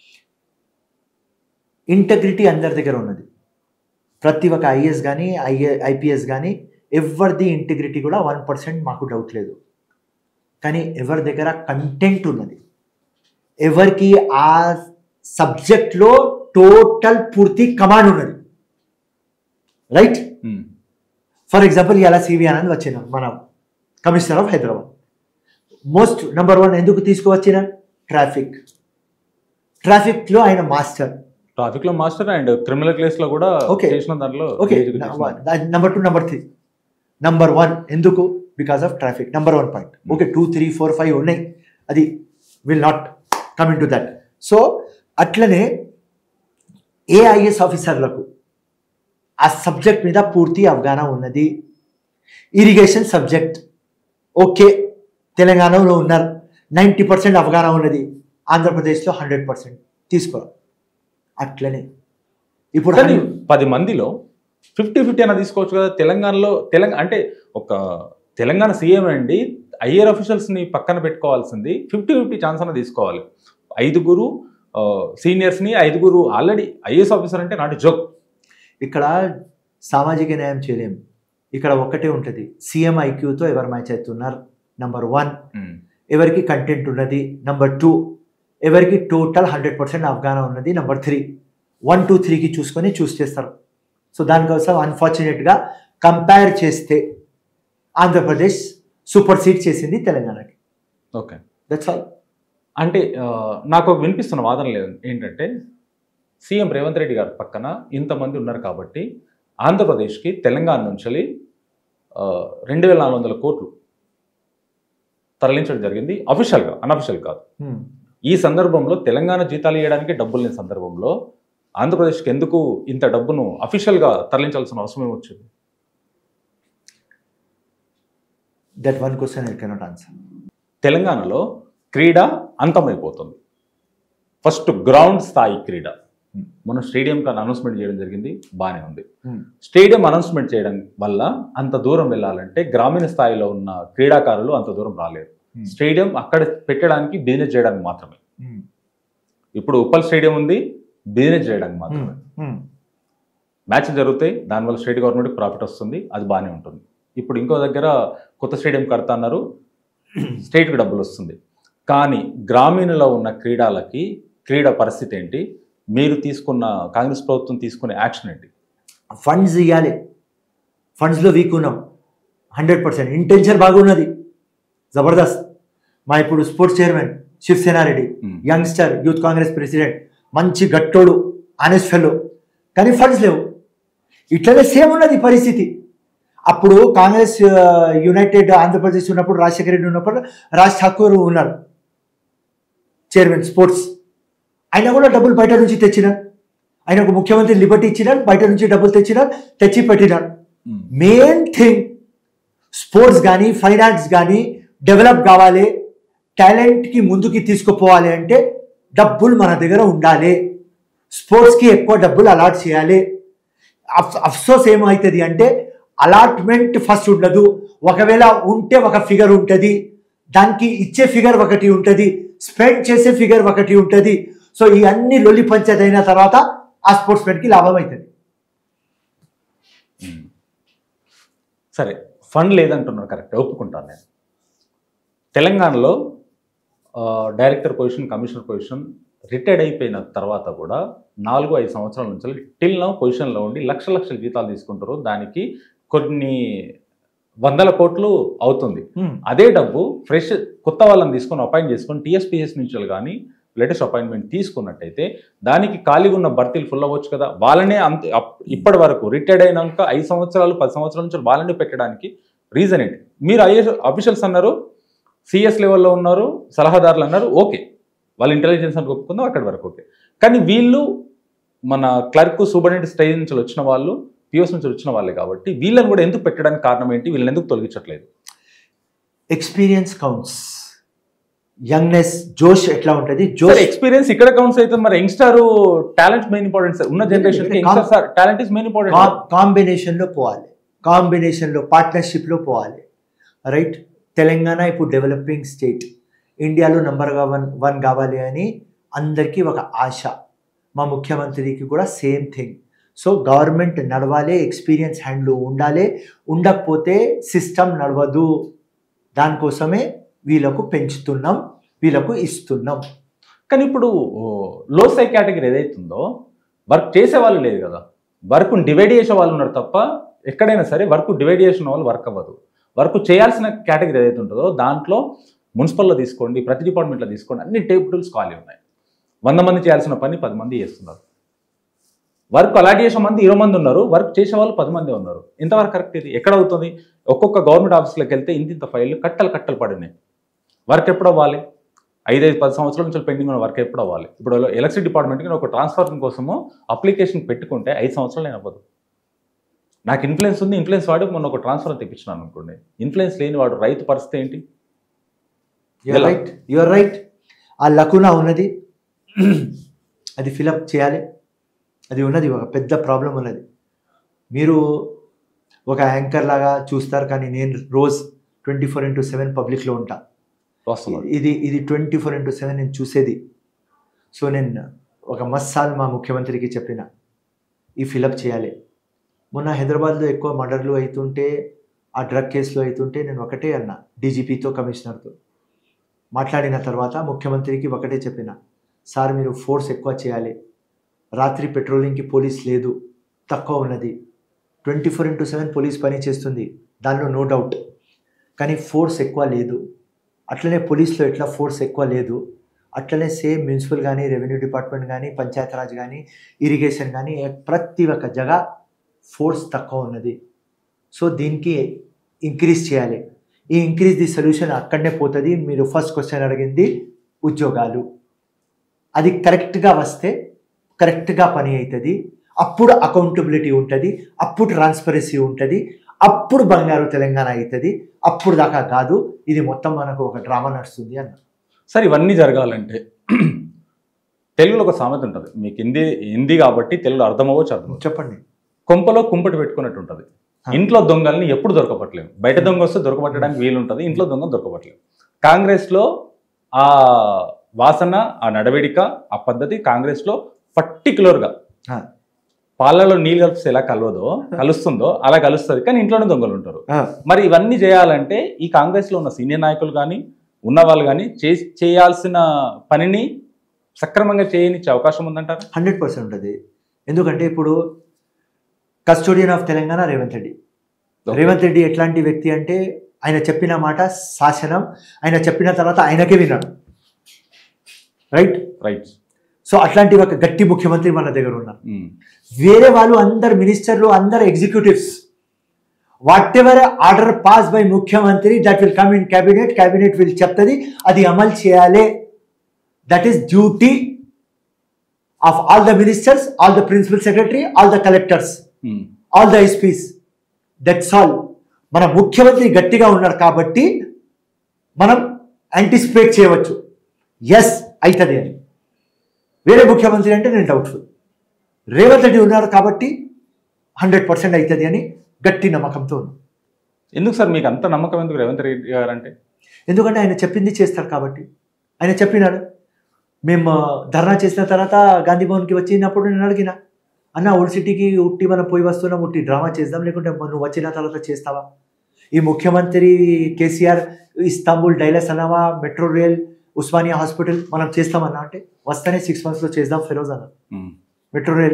ఇంటగ్రిటీ అందరి దగ్గర ఉన్నది ప్రతి ఒక్క ఐఏఎస్ కానీ ఐఏ ఐపీఎస్ కానీ ఎవరిది ఇంటిగ్రిటీ కూడా వన్ పర్సెంట్ మాకు డౌట్ లేదు కానీ ఎవరి దగ్గర కంటెంట్ ఉన్నది ఎవరికి ఆ సబ్జెక్ట్లో టోటల్ పూర్తి కమాండ్ ఉన్నది రైట్ ఉమ్, ఫర్ ఎగ్జాంపుల్ ఇలా సివి ఆనంద్ వచ్చిన మన commissioner of Hyderabad most number one ఎందుకు తీసుకువచ్చిన ట్రాఫిక్ ట్రాఫిక్లో ఆయన మాస్టర్ ట్రాఫిక్ లో మాస్టర్ అండ్ క్రిమినల్ కేసు లో కూడా Okay. చేసిన దాంట్లో ఓకే ఏజ్కి చేసిన- number two number three number one ఎందుకు because of traffic number one point okay two three four five ఉన్నాయి అది will not coming to that so అట్లనే ఏ ఐఏఎస్ ఆఫీసర్లకు ఆ సబ్జెక్ట్ మీద పూర్తి అవగాహన ఉన్నది ఇరిగేషన్ సబ్జెక్ట్ ఓకే తెలంగాణలో ఉన్నారు నైంటీ పర్సెంట్ అవగాహన ఉన్నది ఆంధ్రప్రదేశ్లో హండ్రెడ్ పర్సెంట్ తీసుకోవాలి అట్లనే ఇప్పుడు కానీ పది మందిలో ఫిఫ్టీ ఫిఫ్టీ అయినా తీసుకోవచ్చు కదా తెలంగాణలో తెలంగాణ అంటే ఒక తెలంగాణ సీఎం అండి ఐఏఆర్ ని పక్కన పెట్టుకోవాల్సింది ఫిఫ్టీ ఫిఫ్టీ ఛాన్స్ అన్న తీసుకోవాలి ఐదుగురు సీనియర్స్ని ఐదుగురు ఆల్రెడీ ఐఏఎస్ ఆఫీసర్ అంటే నాటి జోక్ ఇక్కడ సామాజిక న్యాయం చేయలేం ఇక్కడ ఒక్కటే ఉంటుంది సీఎం ఐక్యూతో ఎవరు మ్యాచ్ అవుతున్నారు నంబర్ వన్ ఎవరికి కంటెంట్ ఉన్నది నంబర్ టూ ఎవరికి టోటల్ హండ్రెడ్ పర్సెంట్ అవగాహన ఉన్నది నంబర్ త్రీ వన్ టూ త్రీకి చూసుకొని చూస్ చేస్తారు సో దానికోసం అన్ఫార్చునేట్గా కంపేర్ చేస్తే ఆంధ్రప్రదేశ్ సూపర్ సీడ్ చేసింది తెలంగాణకి ఓకే దట్స్ ఆల్ అంటే ఆ, నాకు ఒక వినిపిస్తున్న వాదన లేదు ఏంటంటే సీఎం రేవంత్ రెడ్డి గారి పక్కన ఇంతమంది ఉన్నారు కాబట్టి ఆంధ్రప్రదేశ్కి తెలంగాణ నుంచి రెండు వేల నాలుగు వందల కోట్లు తరలించడం జరిగింది అఫీషియల్గా అన్అఫీషియల్ కాదు ఉమ్. ఈ సందర్భంలో తెలంగాణ జీతాలు ఇవ్వడానికి డబ్బులు లేని సందర్భంలో ఆంధ్రప్రదేశ్కి ఎందుకు ఇంత డబ్బును అఫీషియల్గా తరలించాల్సిన అవసరం ఏమొచ్చింది that one question I cannot answer తెలంగాణలో క్రీడ అంతమైపోతుంది ఫస్ట్ గ్రౌండ్ స్థాయి క్రీడ Hmm. మనం స్టేడియం కానీ అనౌన్స్మెంట్ చేయడం జరిగింది బాగానే ఉంది స్టేడియం అనౌన్స్మెంట్ చేయడం వల్ల అంత దూరం వెళ్ళాలంటే గ్రామీణ స్థాయిలో ఉన్న క్రీడాకారులు అంత దూరం రాలేరు స్టేడియం అక్కడ పెట్టడానికి బిజినెస్ చేయడానికి మాత్రమే ఇప్పుడు ఉప్పల్ స్టేడియం ఉంది బిజినెస్ చేయడానికి మాత్రమే మ్యాచ్లు జరుగుతాయి దానివల్ల స్టేట్ గవర్నమెంట్కి ప్రాఫిట్ వస్తుంది అది బాగానే ఉంటుంది ఇప్పుడు ఇంకో దగ్గర కొత్త స్టేడియం కడతా అన్నారు స్టేట్కి డబ్బులు వస్తుంది కానీ గ్రామీణలో ఉన్న క్రీడలకి క్రీడ పరిస్థితి ఏంటి మీరు తీసుకున్న కాంగ్రెస్ ప్రభుత్వం తీసుకునే యాక్షన్ ఏంటి ఫండ్స్ ఇవ్వాలి ఫండ్స్లో వీక్ ఉన్నాం హండ్రెడ్ పర్సెంట్ ఇంటెన్షన్ బాగున్నది జబర్దస్త్ మా ఇప్పుడు sports chairman Shivasena Reddy Hmm. Youngster youth Congress president మంచి గట్టోడు ఆనెస్ట్ ఫెల్లో కానీ ఫండ్స్ లేవు ఇట్లనే సేమ్ ఉన్నది పరిస్థితి అప్పుడు కాంగ్రెస్ ఆ, యునైటెడ్ ఆంధ్రప్రదేశ్ ఉన్నప్పుడు రాజశేఖర రెడ్డి ఉన్నప్పుడు రాజ్ ఠాకూర్ ఉన్నారు చైర్మన్ స్పోర్ట్స్ ఆయన కూడా డబ్బులు బయట నుంచి తెచ్చినారు ఆయనకు ముఖ్యమంత్రి లిబర్టీ ఇచ్చినారు బయట నుంచి డబ్బులు తెచ్చినారు తెచ్చి పెట్టినారు మెయిన్ థింగ్ స్పోర్ట్స్ కానీ ఫైనాన్స్ కానీ డెవలప్ కావాలి టాలెంట్కి ముందుకి తీసుకుపోవాలి అంటే డబ్బులు మన దగ్గర ఉండాలి స్పోర్ట్స్కి ఎక్కువ డబ్బులు అలాట్ చేయాలి అఫ్ అఫ్సోస్ ఏమవుతుంది అంటే అలాట్మెంట్ ఫస్ట్ ఉండదు ఒకవేళ ఉంటే ఒక ఫిగర్ ఉంటుంది దానికి ఇచ్చే ఫిగర్ ఒకటి ఉంటుంది స్పెండ్ చేసే ఫిగర్ ఒకటి ఉంటుంది సో ఈ అన్ని లొల్లి పంచాయతీ అయిన తర్వాత ఆ స్పోర్ట్స్మెన్కి లాభం అవుతుంది మ్మ్. సరే ఫండ్ లేదంటున్నారు కరెక్ట్ ఒప్పుకుంటాను నేను తెలంగాణలో ఆ, director position commissioner position retired అయిపోయిన తర్వాత కూడా నాలుగు ఐదు సంవత్సరాల నుంచి టిల్ నౌ పొజిషన్లో ఉండి లక్ష లక్షల జీతాలు తీసుకుంటారు దానికి కొన్ని వందల కోట్లు అవుతుంది అదే డబ్బు ఫ్రెష్ కొత్త వాళ్ళని తీసుకొని అపాయింట్ చేసుకొని టీఎస్పీఎస్ నుంచి కానీ లేటెస్ట్ అపాయింట్మెంట్ తీసుకున్నట్టయితే దానికి ఖాళీగా ఉన్న భర్తీలు ఫుల్ అవ్వచ్చు కదా వాళ్ళనే అంత అప్- ఇప్పటి వరకు రిటైర్డ్ అయినాక ఐదు సంవత్సరాలు పది సంవత్సరాల నుంచి వాళ్ళని పెట్టడానికి రీజన్ ఏంటి మీరు ఐఏఎస్ అఫీషియల్స్ అన్నారు సిఎస్ లెవెల్లో ఉన్నారు సలహాదారులు అన్నారు ఓకే వాళ్ళ ఇంటెలిజెన్స్ అని ఒప్పుకుందాం అక్కడి వరకు ఓకే కానీ వీళ్ళు మన క్లర్క్ సూపరింటెండెంట్ స్టేజ్ నుంచి వచ్చిన వాళ్ళు పిఓస్ నుంచి వచ్చిన వాళ్ళే కాబట్టి వీళ్ళని కూడా ఎందుకు పెట్టడానికి కారణం ఏంటి వీళ్ళని ఎందుకు తొలగించట్లేదు ఎక్స్పీరియన్స్ కౌంట్స్ యంగ్నెస్ జోష్ ఎట్లా ఉంటుంది జోష్ ఎక్స్పీరియన్స్ ఇక్కడ కౌంట్స్ అయితే మరి youngster talent main important sir ఉన్న జనరేషన్ కి కామ్- youngster talent is main important కాంబినేషన్లో పోవాలి కాంబినేషన్లో పార్ట్నర్షిప్లో పోవాలి రైట్ తెలంగాణ ఇప్పుడు డెవలపింగ్ స్టేట్ ఇండియాలో నంబర్గా వన్ వన్ కావాలి అని అందరికీ ఒక ఆశ మా ముఖ్యమంత్రికి కూడా సేమ్ థింగ్ సో గవర్నమెంట్ నడవాలి ఎక్స్పీరియన్స్ హ్యాండ్లు ఉండాలి ఉండకపోతే సిస్టమ్ నడవదు దానికోసమే వీళ్ళకు పెంచుతున్నాం వీళ్ళకు ఇస్తున్నాం కానీ ఇప్పుడు లో సై కేటగిరీ ఏదైతుందో వర్క్ చేసే వాళ్ళు లేదు కదా వర్క్ డివైడ్ చేసే వాళ్ళు ఉన్నారు తప్ప ఎక్కడైనా సరే వర్క్ డివైడ్ చేసిన వాళ్ళు వర్క్ అవ్వదు వర్క్ చేయాల్సిన కేటగిరీ ఏదైతే ఉంటుందో దాంట్లో మున్సిపల్లో తీసుకోండి ప్రతి డిపార్ట్మెంట్లో తీసుకోండి అన్ని టేబుల్స్ ఖాళీ ఉన్నాయి వంద మంది చేయాల్సిన పని పది మంది చేస్తున్నారు వర్క్ అలాట్ చేసే మంది ఇరవై మంది ఉన్నారు వర్క్ చేసే వాళ్ళు పది మంది ఉన్నారు ఎంతవరకు కరెక్ట్ ఇది ఎక్కడ అవుతుంది ఒక్కొక్క గవర్నమెంట్ ఆఫీస్లోకి వెళ్తే ఇంత ఇంత ఫైళ్ళు కట్టలు కట్టలు పడినాయి వర్క్ ఎప్పుడు అవ్వాలి ఐదైదు పది సంవత్సరాల నుంచి పెండింగ్ ఉన్న వర్క్ ఎప్పుడు అవ్వాలి ఇప్పుడు ఎలక్ట్రిసిటీ డిపార్ట్మెంట్కి ఒక ట్రాన్స్ఫర్ కోసము అప్లికేషన్ పెట్టుకుంటే ఐదు సంవత్సరాలు నేను అవ్వదు నాకు ఇన్ఫ్లుయెన్స్ ఉంది ఇన్ఫ్లుయెన్స్ వాడి మొన్న ఒక ట్రాన్స్ఫర్ తెప్పించినాను అనుకోండి ఇన్ఫ్లుయెన్స్ లేని వాడు రైతు పరిస్థితి ఏంటి యువర్ ఎలా? రైట్ యువర్ రైట్ ఆ లకున ఉన్నది అది ఫిలప్ చేయాలి అది ఉన్నది ఒక పెద్ద ప్రాబ్లం ఉన్నది మీరు ఒక యాంకర్ లాగా చూస్తారు కానీ నేను రోజ్ ట్వంటీ ఫోర్ ఇంటూ సెవెన్ పబ్లిక్లో ఉంటా వస్తున్నారు ఇది ఇది ట్వంటీ ఫోర్ ఇంటూ సెవెన్ నేను చూసేది సో నేను ఒక మస్సాల్ మా ముఖ్యమంత్రికి చెప్పిన ఈ ఫిలప్ చేయాలి మొన్న హైదరాబాద్లో ఎక్కువ మర్డర్లు అవుతుంటే ఆ డ్రగ్ కేసులు అవుతుంటే నేను ఒకటే అన్నా డీజీపీతో కమిషనర్తో మాట్లాడిన తర్వాత ముఖ్యమంత్రికి ఒకటే చెప్పిన సార్ మీరు ఫోర్స్ ఎక్కువ చేయాలి రాత్రి పెట్రోలింగ్కి పోలీస్ లేదు తక్కువ ఉన్నది twenty four into seven police పని చేస్తుంది దానిలో నో డౌట్ కానీ ఫోర్స్ ఎక్కువ లేదు అట్లనే పోలీస్లో ఎట్లా ఫోర్స్ ఎక్కువ లేదు అట్లనే సేమ్ మున్సిపల్ కానీ రెవెన్యూ డిపార్ట్మెంట్ కానీ పంచాయత్ రాజ్ కానీ ఇరిగేషన్ కానీ ప్రతి ఒక్క జగ ఫోర్స్ తక్కువ ఉన్నది సో దీనికి ఇంక్రీజ్ చేయాలి ఈ ఇంక్రీజ్ ది సొల్యూషన్ అక్కడనే పోతుంది మీరు ఫస్ట్ క్వశ్చన్ అడిగింది ఉద్యోగాలు అది కరెక్ట్గా వస్తే కరెక్ట్గా పని అవుతుంది అప్పుడు అకౌంటబిలిటీ ఉంటుంది అప్పుడు ట్రాన్స్పరెన్సీ ఉంటుంది అప్పుడు బంగారు తెలంగాణ అవుతుంది అప్పుడు దాకా కాదు ఇది మొత్తం మనకు ఒక డ్రామా నడుస్తుంది అన్న సార్ ఇవన్నీ జరగాలంటే తెలుగులో ఒక సామెత ఉంటుంది మీకు హిందీ హిందీ కాబట్టి తెలుగులో అర్థమవ్వచ్చు అర్థం చెప్పండి కొంపలో కుంపటి పెట్టుకున్నట్టు ఉంటుంది ఆ. ఇంట్లో దొంగల్ని ఎప్పుడు దొరకపట్లేము బయట దొంగ వస్తే దొరకపట్టడానికి వీలు ఉంటుంది ఇంట్లో దొంగ దొరకపట్లేము కాంగ్రెస్లో ఆ వాసన ఆ నడవడిక ఆ పద్ధతి కాంగ్రెస్లో పర్టికులర్గా ఆ. పాలలో నీళ్ళు కలిపిస్తే ఎలా కలవదో కలుస్తుందో అలా కలుస్తుంది కానీ ఇంట్లోనే దొంగలు ఉంటారు ఆ, మరి ఇవన్నీ చేయాలంటే ఈ కాంగ్రెస్లో ఉన్న సీనియర్ నాయకులు కానీ ఉన్న వాళ్ళు కానీ చే చేయాల్సిన పనిని సక్రమంగా చేయనిచ్చే అవకాశం ఉందంటారా హండ్రెడ్ పర్సెంట్ ఉంటుంది ఎందుకంటే ఇప్పుడు కస్టోడియన్ ఆఫ్ తెలంగాణ రేవంత్ రెడ్డి రేవంత్ రెడ్డి ఎట్లాంటి వ్యక్తి అంటే ఆయన చెప్పిన మాట శాసనం ఆయన చెప్పిన తర్వాత ఆయనకే విన్నాడు రైట్ రైట్ సో అట్లాంటి ఒక గట్టి ముఖ్యమంత్రి మన దగ్గర ఉన్నారు వేరే వాళ్ళు అందరు మినిస్టర్లు అందరు executives whatever order pass by ముఖ్యమంత్రి that will come in cabinet cabinet will చెప్తుంది అది అమలు చేయాలి that is duty of all the ministers all the principal secretary all the collectors all the SPs that's all మన ముఖ్యమంత్రి గట్టిగా ఉన్నారు కాబట్టి మనం యాంటిసిపేట్ చేయవచ్చు ఎస్ అవుతుంది అని వేరే ముఖ్యమంత్రి అంటే నేను డౌట్ఫుల్ రేవంత్ రెడ్డి ఉన్నారు కాబట్టి హండ్రెడ్ పర్సెంట్ అవుతుంది అని గట్టి నమ్మకంతో ఉన్నాను ఎందుకు సార్ మీకు అంత నమ్మకం ఎందుకు రేవంత్ రెడ్డి గారు అంటే ఎందుకంటే ఆయన చెప్పింది చేస్తారు కాబట్టి ఆయన చెప్పినాడు మేము ఆ, ధర్నా చేసిన తర్వాత గాంధీ భవన్కి వచ్చినప్పుడు నేను అడిగిన అన్న ఓల్డ్ సిటీకి ఉట్టి మనం పోయి వస్తున్నాం ఉట్టి డ్రామా చేద్దాం లేకుంటే మ- నువ్వు వచ్చిన తర్వాత చేస్తావా ఈ ముఖ్యమంత్రి కేసీఆర్ ఇస్తాంబుల్ డైలస్ అన్నావా మెట్రో రైల్ ఉస్మానియా హాస్పిటల్ మనం చేస్తామన్నా అంటే వస్తేనే సిక్స్ మంత్స్లో చేద్దాం ఫెరోజ్ అన్న ఉమ్, మెట్రో రైల్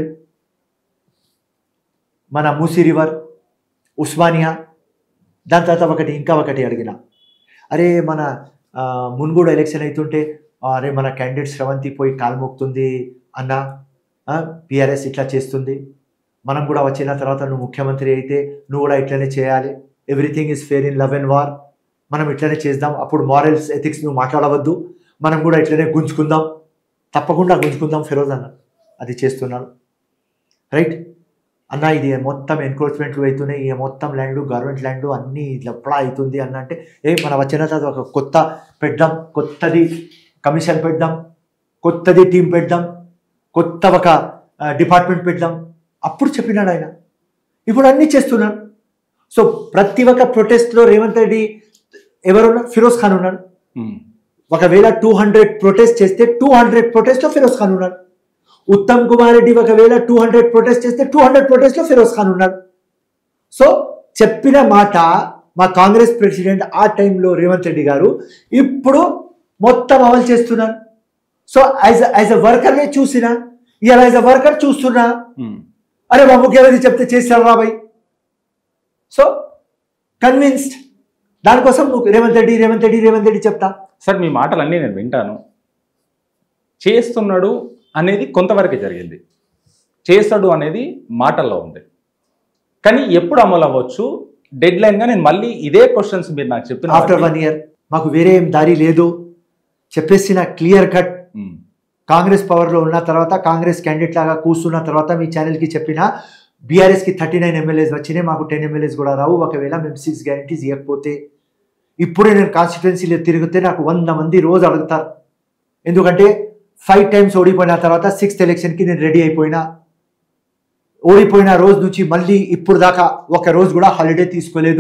మన మూసీ రివర్ ఉస్మానియా దాని తర్వాత ఒకటి ఇంకా ఒకటి అడిగిన అరే మన ఆ, మున్గూడ ఎలక్షన్ అవుతుంటే ఆ, అరే మన క్యాండిడేట్ శ్రవంతి పోయి కాలు మోపుతుంది అన్న పిఆర్ఎస్ ఇట్లా చేస్తుంది మనం కూడా వచ్చిన తర్వాత నువ్వు ముఖ్యమంత్రి అయితే నువ్వు కూడా ఇట్లనే చేయాలి everything is fair in love and war మనం ఇట్లనే చేద్దాం అప్పుడు మారల్స్ ఎథిక్స్ నువ్వు మాట్లాడవద్దు మనం కూడా ఇట్లనే గుంజుకుందాం తప్పకుండా గుంజుకుందాం ఫిరోజ్ అన్న అది చేస్తున్నాను రైట్ అన్న ఇది మొత్తం ఎన్క్రోచ్మెంట్లు అవుతున్నాయి ఈ మొత్తం ల్యాండ్ గవర్నమెంట్ ల్యాండ్ అన్నీ ఇట్లా ఎప్పుడా అవుతుంది అన్న అంటే ఏ మన వచ్చిన తర్వాత ఒక కొత్త పెడదాం కొత్తది కమిషన్ పెడదాం కొత్తది టీం పెడదాం కొత్త ఒక డిపార్ట్మెంట్ పెడదాం అప్పుడు చెప్పినాడు ఆయన ఇప్పుడు అన్నీ చేస్తున్నాడు సో ప్రతి ఒక్క ప్రొటెస్ట్లో రేవంత్ రెడ్డి ఎవరున్నారు ఫిరోజ్ ఖాన్ ఉన్నాడు ఉమ్, ఒకవేళ టూ హండ్రెడ్ ప్రొటెస్ట్ చేస్తే టూ హండ్రెడ్ ప్రొటెస్ట్లో ఫిరోజ్ ఖాన్ ఉన్నాడు ఉత్తమ్ కుమార్ రెడ్డి ఒకవేళ టూ హండ్రెడ్ ప్రొటెస్ట్ చేస్తే టూ హండ్రెడ్ ప్రొటెస్ట్లో ఫిరోజ్ ఖాన్ ఉన్నాడు సో చెప్పిన మాట మా కాంగ్రెస్ ప్రెసిడెంట్ ఆ టైంలో రేవంత్ రెడ్డి గారు ఇప్పుడు మొత్తం అమలు చేస్తున్నారు సో యాజ్ యాజ్ అ వర్కర్నే చూసిన ఇలా యాజ్ అ వర్కర్ చూస్తున్నా ఉమ్. అరే మా ముఖ్యమంత్రి చెప్తే చేశారు రాబాయ్ సో కన్విన్స్డ్ దానికోసం నువ్వు రేవంత్ రెడ్డి రేవంత్ రెడ్డి రేవంత్ రెడ్డి చెప్తా సార్ మీ మాటలన్నీ నేను వింటాను చేస్తున్నాడు అనేది కొంతవరకే జరిగింది చేస్తాడు అనేది మాటల్లో ఉంది కానీ ఎప్పుడు అమలు అవ్వచ్చు డెడ్ లైన్గా నేను మళ్ళీ ఇదే క్వశ్చన్స్ మీరు నాకు చెప్పిన ఆఫ్టర్ వన్ ఇయర్ మాకు వేరే ఏం దారి లేదు చెప్పేసిన క్లియర్ కట్ ఉమ్, కాంగ్రెస్ పవర్లో ఉన్న తర్వాత కాంగ్రెస్ క్యాండిడేట్ లాగా కూర్చున్న తర్వాత మీ ఛానల్కి చెప్పిన బీఆర్ఎస్కి థర్టీ నైన్ ఎమ్మెల్యేస్ వచ్చినాయి మాకు టెన్ ఎమ్మెల్యేస్ కూడా రావు ఒకవేళ మేము సిక్స్ గ్యారంటీస్ ఇవ్వకపోతే ఇప్పుడే నేను కాన్స్టిట్యున్సీలో తిరిగితే నాకు వంద మంది రోజు అడుగుతారు ఎందుకంటే ఫైవ్ టైమ్స్ ఓడిపోయిన తర్వాత సిక్స్త్ ఎలక్షన్కి నేను రెడీ అయిపోయినా ఓడిపోయిన రోజు నుంచి మళ్ళీ ఇప్పుడు దాకా ఒక రోజు కూడా హాలిడే తీసుకోలేదు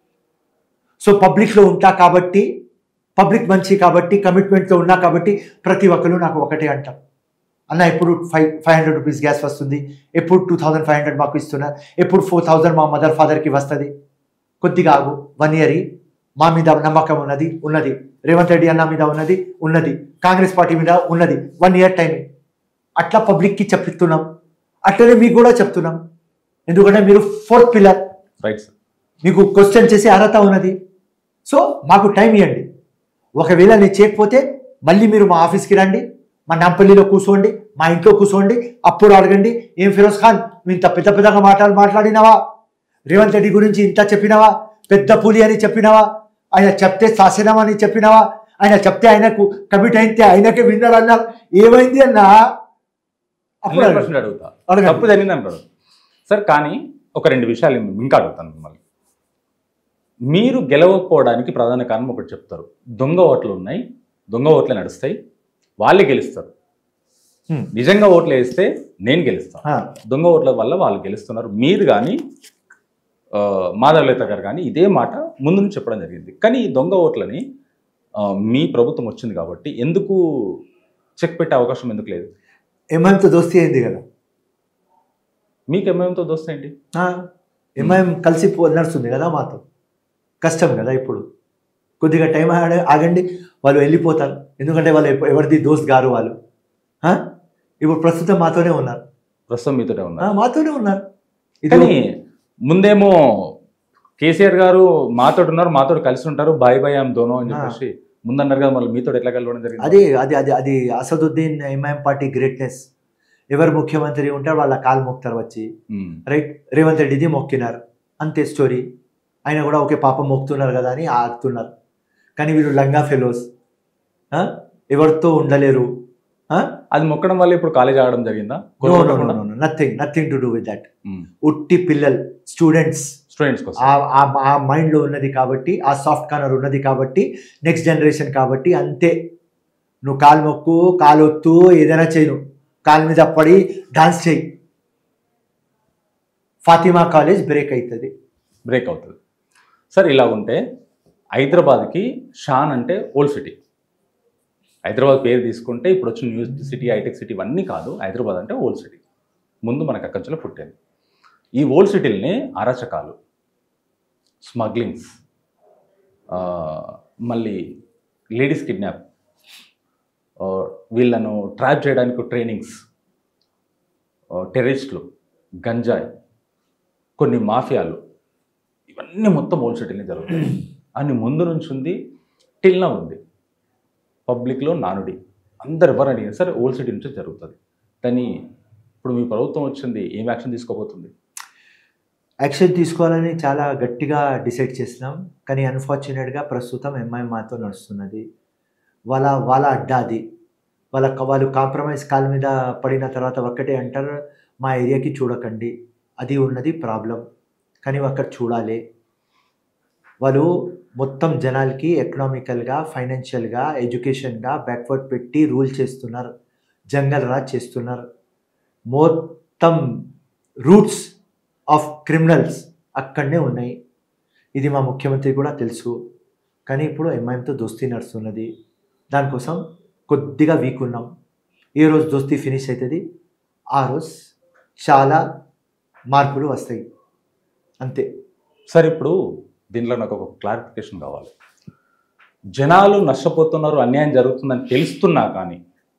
సో పబ్లిక్లో ఉంటా కాబట్టి పబ్లిక్ మంచి కాబట్టి కమిట్మెంట్తో ఉన్నా కాబట్టి ప్రతి ఒక్కరు నాకు ఒకటే అంటారు అన్న ఎప్పుడు five five hundred rupees gas వస్తుంది ఎప్పుడు టూ థౌజండ్ ఫైవ్ హండ్రెడ్ మాకు ఇస్తున్నారు ఎప్పుడు ఫోర్ థౌజండ్ మా మదర్ ఫాదర్కి వస్తుంది కొద్దిగా ఆగు వన్ ఇయర్ మా మీద నమ్మకం ఉన్నది ఉన్నది రేవంత్ రెడ్డి అన్న మీద ఉన్నది ఉన్నది కాంగ్రెస్ పార్టీ మీద ఉన్నది వన్ ఇయర్ టైం అట్లా పబ్లిక్కి చెప్తున్నాం అట్లనే మీకు కూడా చెప్తున్నాం ఎందుకంటే మీరు ఫోర్త్ పిల్లర్ రైట్ సార్ మీకు క్వశ్చన్ చేసే అర్హత ఉన్నది సో మాకు టైం ఇవ్వండి ఒకవేళ నేను చేయకపోతే మళ్ళీ మీరు మా ఆఫీస్కి రండి మా నాంపల్లిలో కూర్చోండి మా ఇంట్లో కూర్చోండి అప్పుడు అడగండి ఏం ఫిరోజ్ ఖాన్ నువ్వు ఇంత పెద్ద పెద్దగా మాటలు మాట్లాడినావా రేవంత్ రెడ్డి గురించి ఇంత చెప్పినావా పెద్ద పులి అని చెప్పినావా ఆయన చెప్తే శాసనమని చెప్పినావా ఆయన చెప్తే ఆయనకు కమిట్ అయితే ఆయనకే విన్నాడు అన్నారు ఏమైంది అన్నా అప్పుడు హండ్రెడ్ అడగండి. పర్సెంట్ అడుగుతా అడగండి. తప్పు జరిగింది అంటాడు సార్ కానీ ఒక రెండు విషయాలు ఇంకా అడుగుతాను మిమ్మల్ని మీరు గెలవకపోవడానికి ప్రధాన కారణం ఒకటి చెప్తారు దొంగ ఓట్లు ఉన్నాయి దొంగ ఓట్లే నడుస్తాయి వాళ్ళే గెలుస్తారు హ్మ్. నిజంగా ఓట్లు వేస్తే నేను గెలుస్తాను ఆ, దొంగ ఓట్ల వల్ల వాళ్ళు గెలుస్తున్నారు మీరు కానీ మాధవలేత గారు కానీ ఇదే మాట ముందు నుంచి చెప్పడం జరిగింది కానీ ఈ దొంగ ఓట్లని ఆ, మీ ప్రభుత్వం వచ్చింది కాబట్టి ఎందుకు చెక్ పెట్టే అవకాశం ఎందుకు లేదు ఎంఐఎంతో దోస్తీ అయింది కదా మీకు ఎంఐఎంతో దోస్తే ఏంటి ఆ, ఎంఐఎం కలిసి పో- నడుస్తుంది కదా మాతో కష్టం కదా ఇప్పుడు కొద్దిగా టైం ఆడ- ఆగండి వాళ్ళు వెళ్ళిపోతారు ఎందుకంటే వాళ్ళు ఎప్ప- ఎవరిది దోస్త్ గారు వాళ్ళు ఆ? ఇప్పుడు ప్రస్తుతం మాతోనే ఉన్నారు ప్రస్తుతం మీతోనే ఆ, ఉన్నారు మాతోనే ఉన్నారు ఇది కానీ ముందేమో కేసీఆర్ గారు మాతోటి ఉన్నారు మాతోటి కలిసి ఉంటారు బాయ్ బాయ్ ఆమె దోనో అని ఆ. చెప్పేసి ముందన్నారు కదా మళ్ళీ మీతో ఎట్లా కలవడం జరిగింది అదే అది అది అది అసదుద్దీన్ ఎంఐఎం పార్టీ గ్రేట్నెస్ ఎవరు ముఖ్యమంత్రి ఉంటారు వాళ్ళ కాలు మొక్తారు వచ్చి ఉమ్. రైట్ రేవంత్ రెడ్డిది మొక్కినారు అంతే స్టోరీ ఆయన కూడా ఒకే పాపం మొక్కుతున్నారు కదా అని ఆడుతున్నారు కానీ వీళ్ళు లంగా ఫెలోస్ ఎవరితో ఉండలేరు అది మొక్కడం వల్ల ఇప్పుడు కాలేజ్ ఆడడం జరిగిందా కొనుక్కోకుండా? Nothing nothing to do with that um. ఉట్టి పిల్లలు స్టూడెంట్స్ స్టూడెంట్స్ కోసం ఆ మైండ్లో ఉన్నది కాబట్టి ఆ సాఫ్ట్ కార్నర్ ఉన్నది కాబట్టి నెక్స్ట్ జనరేషన్ కాబట్టి అంతే నువ్వు కాలు మొక్కు కాలు ఒత్తు ఏదైనా చేయను కాలు మీద పడి డాన్స్ చేయి ఫాతిమా కాలేజ్ బ్రేక్ అవుతుంది బ్రేక్ అవుతుంది సార్ ఇలా ఉంటే హైదరాబాద్కి షాన్ అంటే ఓల్డ్ సిటీ హైదరాబాద్ పేరు తీసుకుంటే ఇప్పుడు వచ్చిన న్యూ సిటీ హైటెక్ సిటీ ఇవన్నీ కాదు హైదరాబాద్ అంటే ఓల్డ్ సిటీ ముందు మనకు అక్కడి పుట్టింది ఈ ఓల్డ్ సిటీల్ని అరాచకాలు స్మగ్లింగ్స్ ఆ, మళ్ళీ లేడీస్ కిడ్నాప్ ఆ, వీళ్ళను ట్రాప్ చేయడానికి ట్రైనింగ్స్ టెర్రరిస్టులు గంజాయి కొన్ని మాఫియాలు ఇవన్నీ మొత్తం ఓల్డ్ సిటీలో జరుగుతాయి అని ముందు నుంచి ఉంది టిల్నా ఉంది పబ్లిక్లో నానుడి అందరు ఎవరు అడిగినా సరే ఓల్డ్ సిటీ నుంచి జరుగుతుంది కానీ ఇప్పుడు మీ ప్రభుత్వం వచ్చింది ఏం యాక్షన్ తీసుకోబోతుంది యాక్షన్ తీసుకోవాలని చాలా గట్టిగా డిసైడ్ చేసినాం కానీ అన్ఫార్చునేట్గా ప్రస్తుతం ఎంఐ మాతో నడుస్తున్నది వాళ్ళ వాళ్ళ అడ్డా అది వాళ్ళ వాళ్ళు కాంప్రమైజ్ కాల్ మీద పడిన తర్వాత ఒక్కటే అంటారు మా ఏరియాకి చూడకండి అది ఉన్నది ప్రాబ్లం కానీ అక్కడ చూడాలి వాళ్ళు మొత్తం జనాలకి ఎకనామికల్గా ఫైనాన్షియల్గా ఎడ్యుకేషన్గా బ్యాక్వర్డ్ పెట్టి రూల్ చేస్తున్నారు జంగల్ రాజ్ చేస్తున్నారు మొత్తం రూట్స్ ఆఫ్ క్రిమినల్స్ అక్కడనే ఉన్నాయి ఇది మా ముఖ్యమంత్రి కూడా తెలుసు కానీ ఇప్పుడు ఎంఐఎంతో దోస్తీ నడుస్తున్నది దానికోసం కొద్దిగా వీక్ ఉన్నాం ఏ రోజు దోస్తీ ఫినిష్ అవుతుంది ఆ రోజు చాలా మార్పులు వస్తాయి అంతే సార్ ఇప్పుడు దీనిలో నాకు ఒక క్లారిఫికేషన్ కావాలి జనాలు నష్టపోతున్నారు అన్యాయం జరుగుతుందని తెలుస్తున్నా కానీ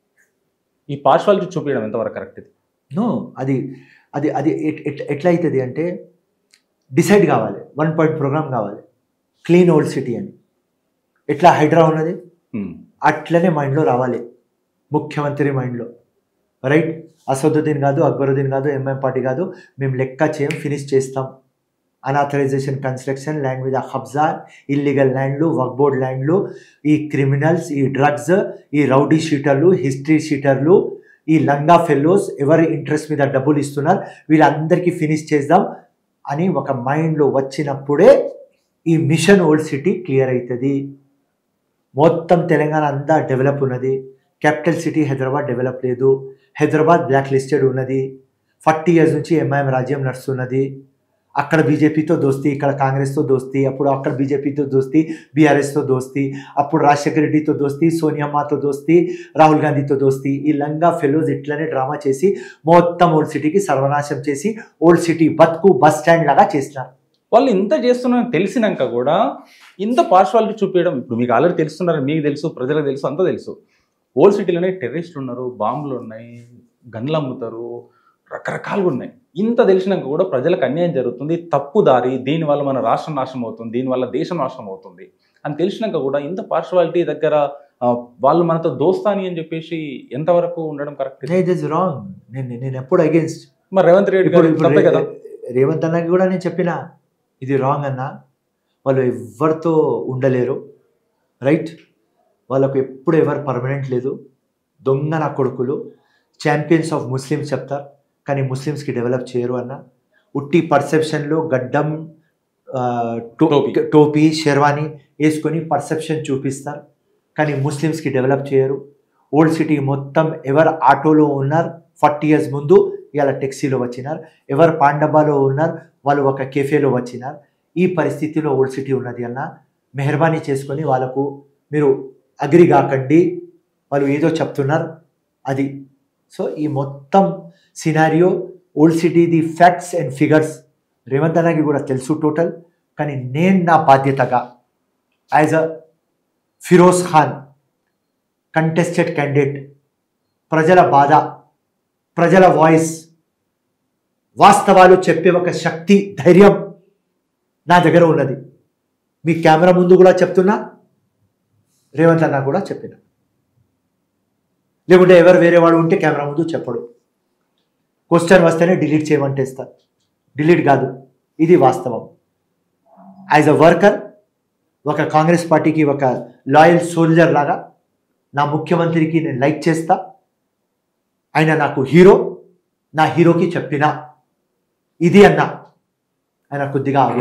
ఈ పార్శ్వాలిటీ చూపించడం ఎంతవరకు కరెక్ట్ ఇది నో అది అది అది ఎట్- ఎట్- ఎట్లా అవుతుంది అంటే డిసైడ్ కావాలి వన్ పాయింట్ ప్రోగ్రామ్ కావాలి క్లీన్ ఓల్డ్ సిటీ అని ఎట్లా హైడ్రా ఉన్నది ఉమ్. అట్లనే మైండ్లో రావాలి ముఖ్యమంత్రి మైండ్లో రైట్ అసదుద్దీన్ కాదు అక్బరుద్దీన్ కాదు ఎంఎం పార్టీ కాదు మేము లెక్క చేయం ఫినిష్ చేస్తాం అనాథరైజేషన్ కన్స్ట్రక్షన్ ల్యాండ్ మీద హబ్జా ఇల్లీగల్ ల్యాండ్లు వర్క్బోర్డ్ ల్యాండ్లు ఈ క్రిమినల్స్ ఈ డ్రగ్స్ ఈ రౌడీ షీటర్లు హిస్టరీ షీటర్లు ఈ లంగా ఫెల్లోస్ ఎవరి ఇంట్రెస్ట్ మీద డబ్బులు ఇస్తున్నారు వీళ్ళందరికీ ఫినిష్ చేద్దాం అని ఒక మైండ్లో వచ్చినప్పుడే ఈ మిషన్ ఓల్డ్ సిటీ క్లియర్ అవుతుంది మొత్తం తెలంగాణ అంతా డెవలప్ ఉన్నది క్యాపిటల్ సిటీ హైదరాబాద్ డెవలప్ లేదు హైదరాబాద్ బ్లాక్ లిస్టెడ్ ఉన్నది ఫార్టీ ఇయర్స్ నుంచి ఎంఐఎం రాజ్యం నడుస్తున్నది అక్కడ బీజేపీతో దోస్తీ ఇక్కడ కాంగ్రెస్తో దోస్తీ అప్పుడు అక్కడ బీజేపీతో దోస్తీ బీఆర్ఎస్తో దోస్తీ అప్పుడు రాజశేఖర రెడ్డితో దోస్తీ సోనియమ్మతో దోస్తీ రాహుల్ గాంధీతో దోస్తీ ఈ లంగా ఫెలోస్ ఇట్లనే డ్రామా చేసి మొత్తం ఓల్డ్ సిటీకి సర్వనాశం చేసి ఓల్డ్ సిటీ బతుకు బస్ స్టాండ్ లాగా చేసినారు వాళ్ళు ఇంత చేస్తున్నారని తెలిసినాక కూడా ఇంత పార్శ్వాలిటీ చూపించడం ఇప్పుడు మీకు ఆల్రెడీ తెలుస్తున్నారు మీకు తెలుసు ప్రజలకు తెలుసు అంతా తెలుసు ఓల్డ్ సిటీలోనే టెర్రరిస్టులు ఉన్నారు బాంబులు ఉన్నాయి గన్లు అమ్ముతారు రకరకాలుగా ఉన్నాయి ఇంత తెలిసినాక కూడా ప్రజలకు అన్యాయం జరుగుతుంది తప్పు దారి దీనివల్ల మన రాష్ట్రం నాశనం అవుతుంది దీనివల్ల దేశం నాశనం అవుతుంది అని తెలిసినాక కూడా ఇంత పార్శ్వాలిటీ దగ్గర ఆ, వాళ్ళు మనతో దోస్తాని అని చెప్పేసి ఎంతవరకు ఉండడం కరెక్ట్ ఇట్ ఇస్ రాంగ్ నేను నేను ఎప్పుడు అగేన్స్ట్ మరి రేవంత్ రెడ్డి ఇప్పుడు గారు ఇప్పుడు తప్పే కదా రే- రేవంత్ అన్నకి కూడా నేను చెప్పిన ఇది రాంగ్ అన్న వాళ్ళు ఎవరితో ఉండలేరు రైట్ వాళ్ళకు ఎప్పుడు ఎవరు పర్మనెంట్ లేదు దొంగ నా కొడుకులు ఛాంపియన్స్ ఆఫ్ ముస్లిమ్స్ చెప్తారు కానీ ముస్లిమ్స్కి డెవలప్ చేయరు అన్న ఉట్టి పర్సెప్షన్లో గడ్డం ఆ, టో- టోపీ. టోపీ షెర్వానీ వేసుకొని పర్సెప్షన్ చూపిస్తారు కానీ ముస్లిమ్స్కి డెవలప్ చేయరు ఓల్డ్ సిటీ మొత్తం ఎవరు ఆటోలో ఉన్నారు ఫార్టీ ఇయర్స్ ముందు ఇవాళ టెక్సీలో వచ్చినారు ఎవరు పాండబాలో ఉన్నారు వాళ్ళు ఒక కెఫేలో వచ్చినారు ఈ పరిస్థితిలో ఓల్డ్ సిటీ ఉన్నది అన్న మెహర్బానీ చేసుకొని వాళ్ళకు మీరు అగ్రి కాకండి వాళ్ళు ఏదో చెప్తున్నారు అది సో ఈ మొత్తం సినారియో ఓల్డ్ సిటీది ఫ్యాక్ట్స్ అండ్ ఫిగర్స్ రేవంత్ అన్నకి కూడా తెలుసు టోటల్ కానీ నేను నా బాధ్యతగా as a Feroz Khan contested candidate ప్రజల బాధ ప్రజల వాయిస్ వాస్తవాలు చెప్పే ఒక శక్తి ధైర్యం నా దగ్గర ఉన్నది మీ కెమెరా ముందు కూడా చెప్తున్నా రేవంత్ అన్న కూడా చెప్పిన లేకుంటే ఎవరు వేరే వాడు ఉంటే కెమెరా ముందు చెప్పడు క్వశ్చన్ వస్తేనే డిలీట్ చేయమంటేస్తా డిలీట్ కాదు ఇది వాస్తవం యాజ్ అ వర్కర్ ఒక కాంగ్రెస్ పార్టీకి ఒక లాయల్ సోల్జర్ లాగా నా ముఖ్యమంత్రికి నేను లైక్ చేస్తా ఆయన నాకు హీరో నా హీరోకి చెప్పిన ఇది అన్న ఆయన కొద్దిగా ఆగు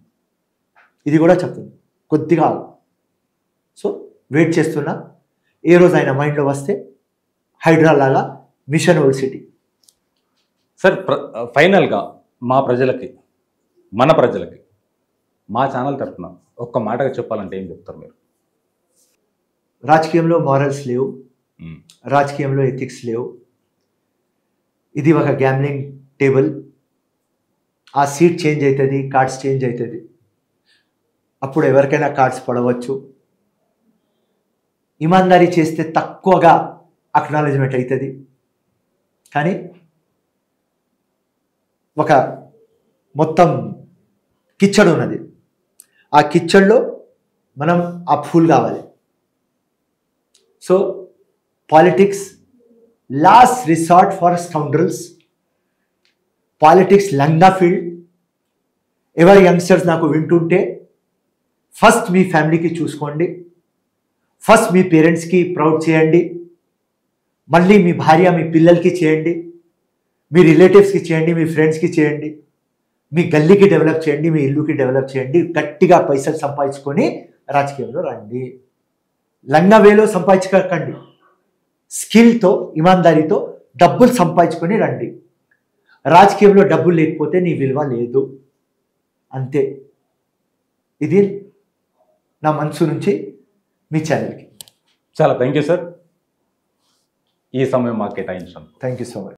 ఇది కూడా చెప్తుంది కొద్దిగా ఆగు సో వెయిట్ చేస్తున్నా ఏ రోజు ఆయన మైండ్లో వస్తే హైడ్రా లాగా మిషన్ ఓల్డ్ సిటీ సార్ ప్ర ఫైనల్గా మా ప్రజలకి మన ప్రజలకి మా ఛానల్ తరఫున ఒక్క మాటగా చెప్పాలంటే ఏం చెప్తారు మీరు రాజకీయంలో మారల్స్ లేవు మ్మ్. రాజకీయంలో ఎథిక్స్ లేవు ఇది ఒక గ్యామ్లింగ్ టేబుల్ ఆ సీట్ చేంజ్ అవుతుంది కార్డ్స్ చేంజ్ అవుతుంది అప్పుడు ఎవరికైనా కార్డ్స్ పడవచ్చు ఇమాందారీ చేస్తే తక్కువగా అక్నాలజ్మెంట్ అవుతుంది కానీ ఒక మొత్తం కిచ్చడు ఉన్నది ఆ కిచ్చడిలో మనం ఆ ఫూల్ కావాలి so politics last resort for scoundrels politics లంగా ఫీల్డ్ ఎవరి యంగ్స్టర్స్ నాకు వింటుంటే ఫస్ట్ మీ ఫ్యామిలీకి చూసుకోండి ఫస్ట్ మీ పేరెంట్స్కి ప్రౌడ్ చేయండి మళ్ళీ మీ భార్య మీ పిల్లలకి చేయండి మీ రిలేటివ్స్కి చేయండి మీ ఫ్రెండ్స్కి చేయండి మీ గల్లీకి డెవలప్ చేయండి మీ ఇల్లుకి డెవలప్ చేయండి గట్టిగా పైసలు సంపాదించుకొని రాజకీయంలో రండి లంగా వేలో సంపాదించకండి స్కిల్తో ఇమాందారీతో డబ్బులు సంపాదించుకొని రండి రాజకీయంలో డబ్బులు లేకపోతే నీ విలువ లేదు అంతే ఇది నా మనసు నుంచి మీ ఛానల్కి చాలా థ్యాంక్ యూ సార్ ఈ సమయం మాకు కేటాయించాను థ్యాంక్ యూ సో మచ్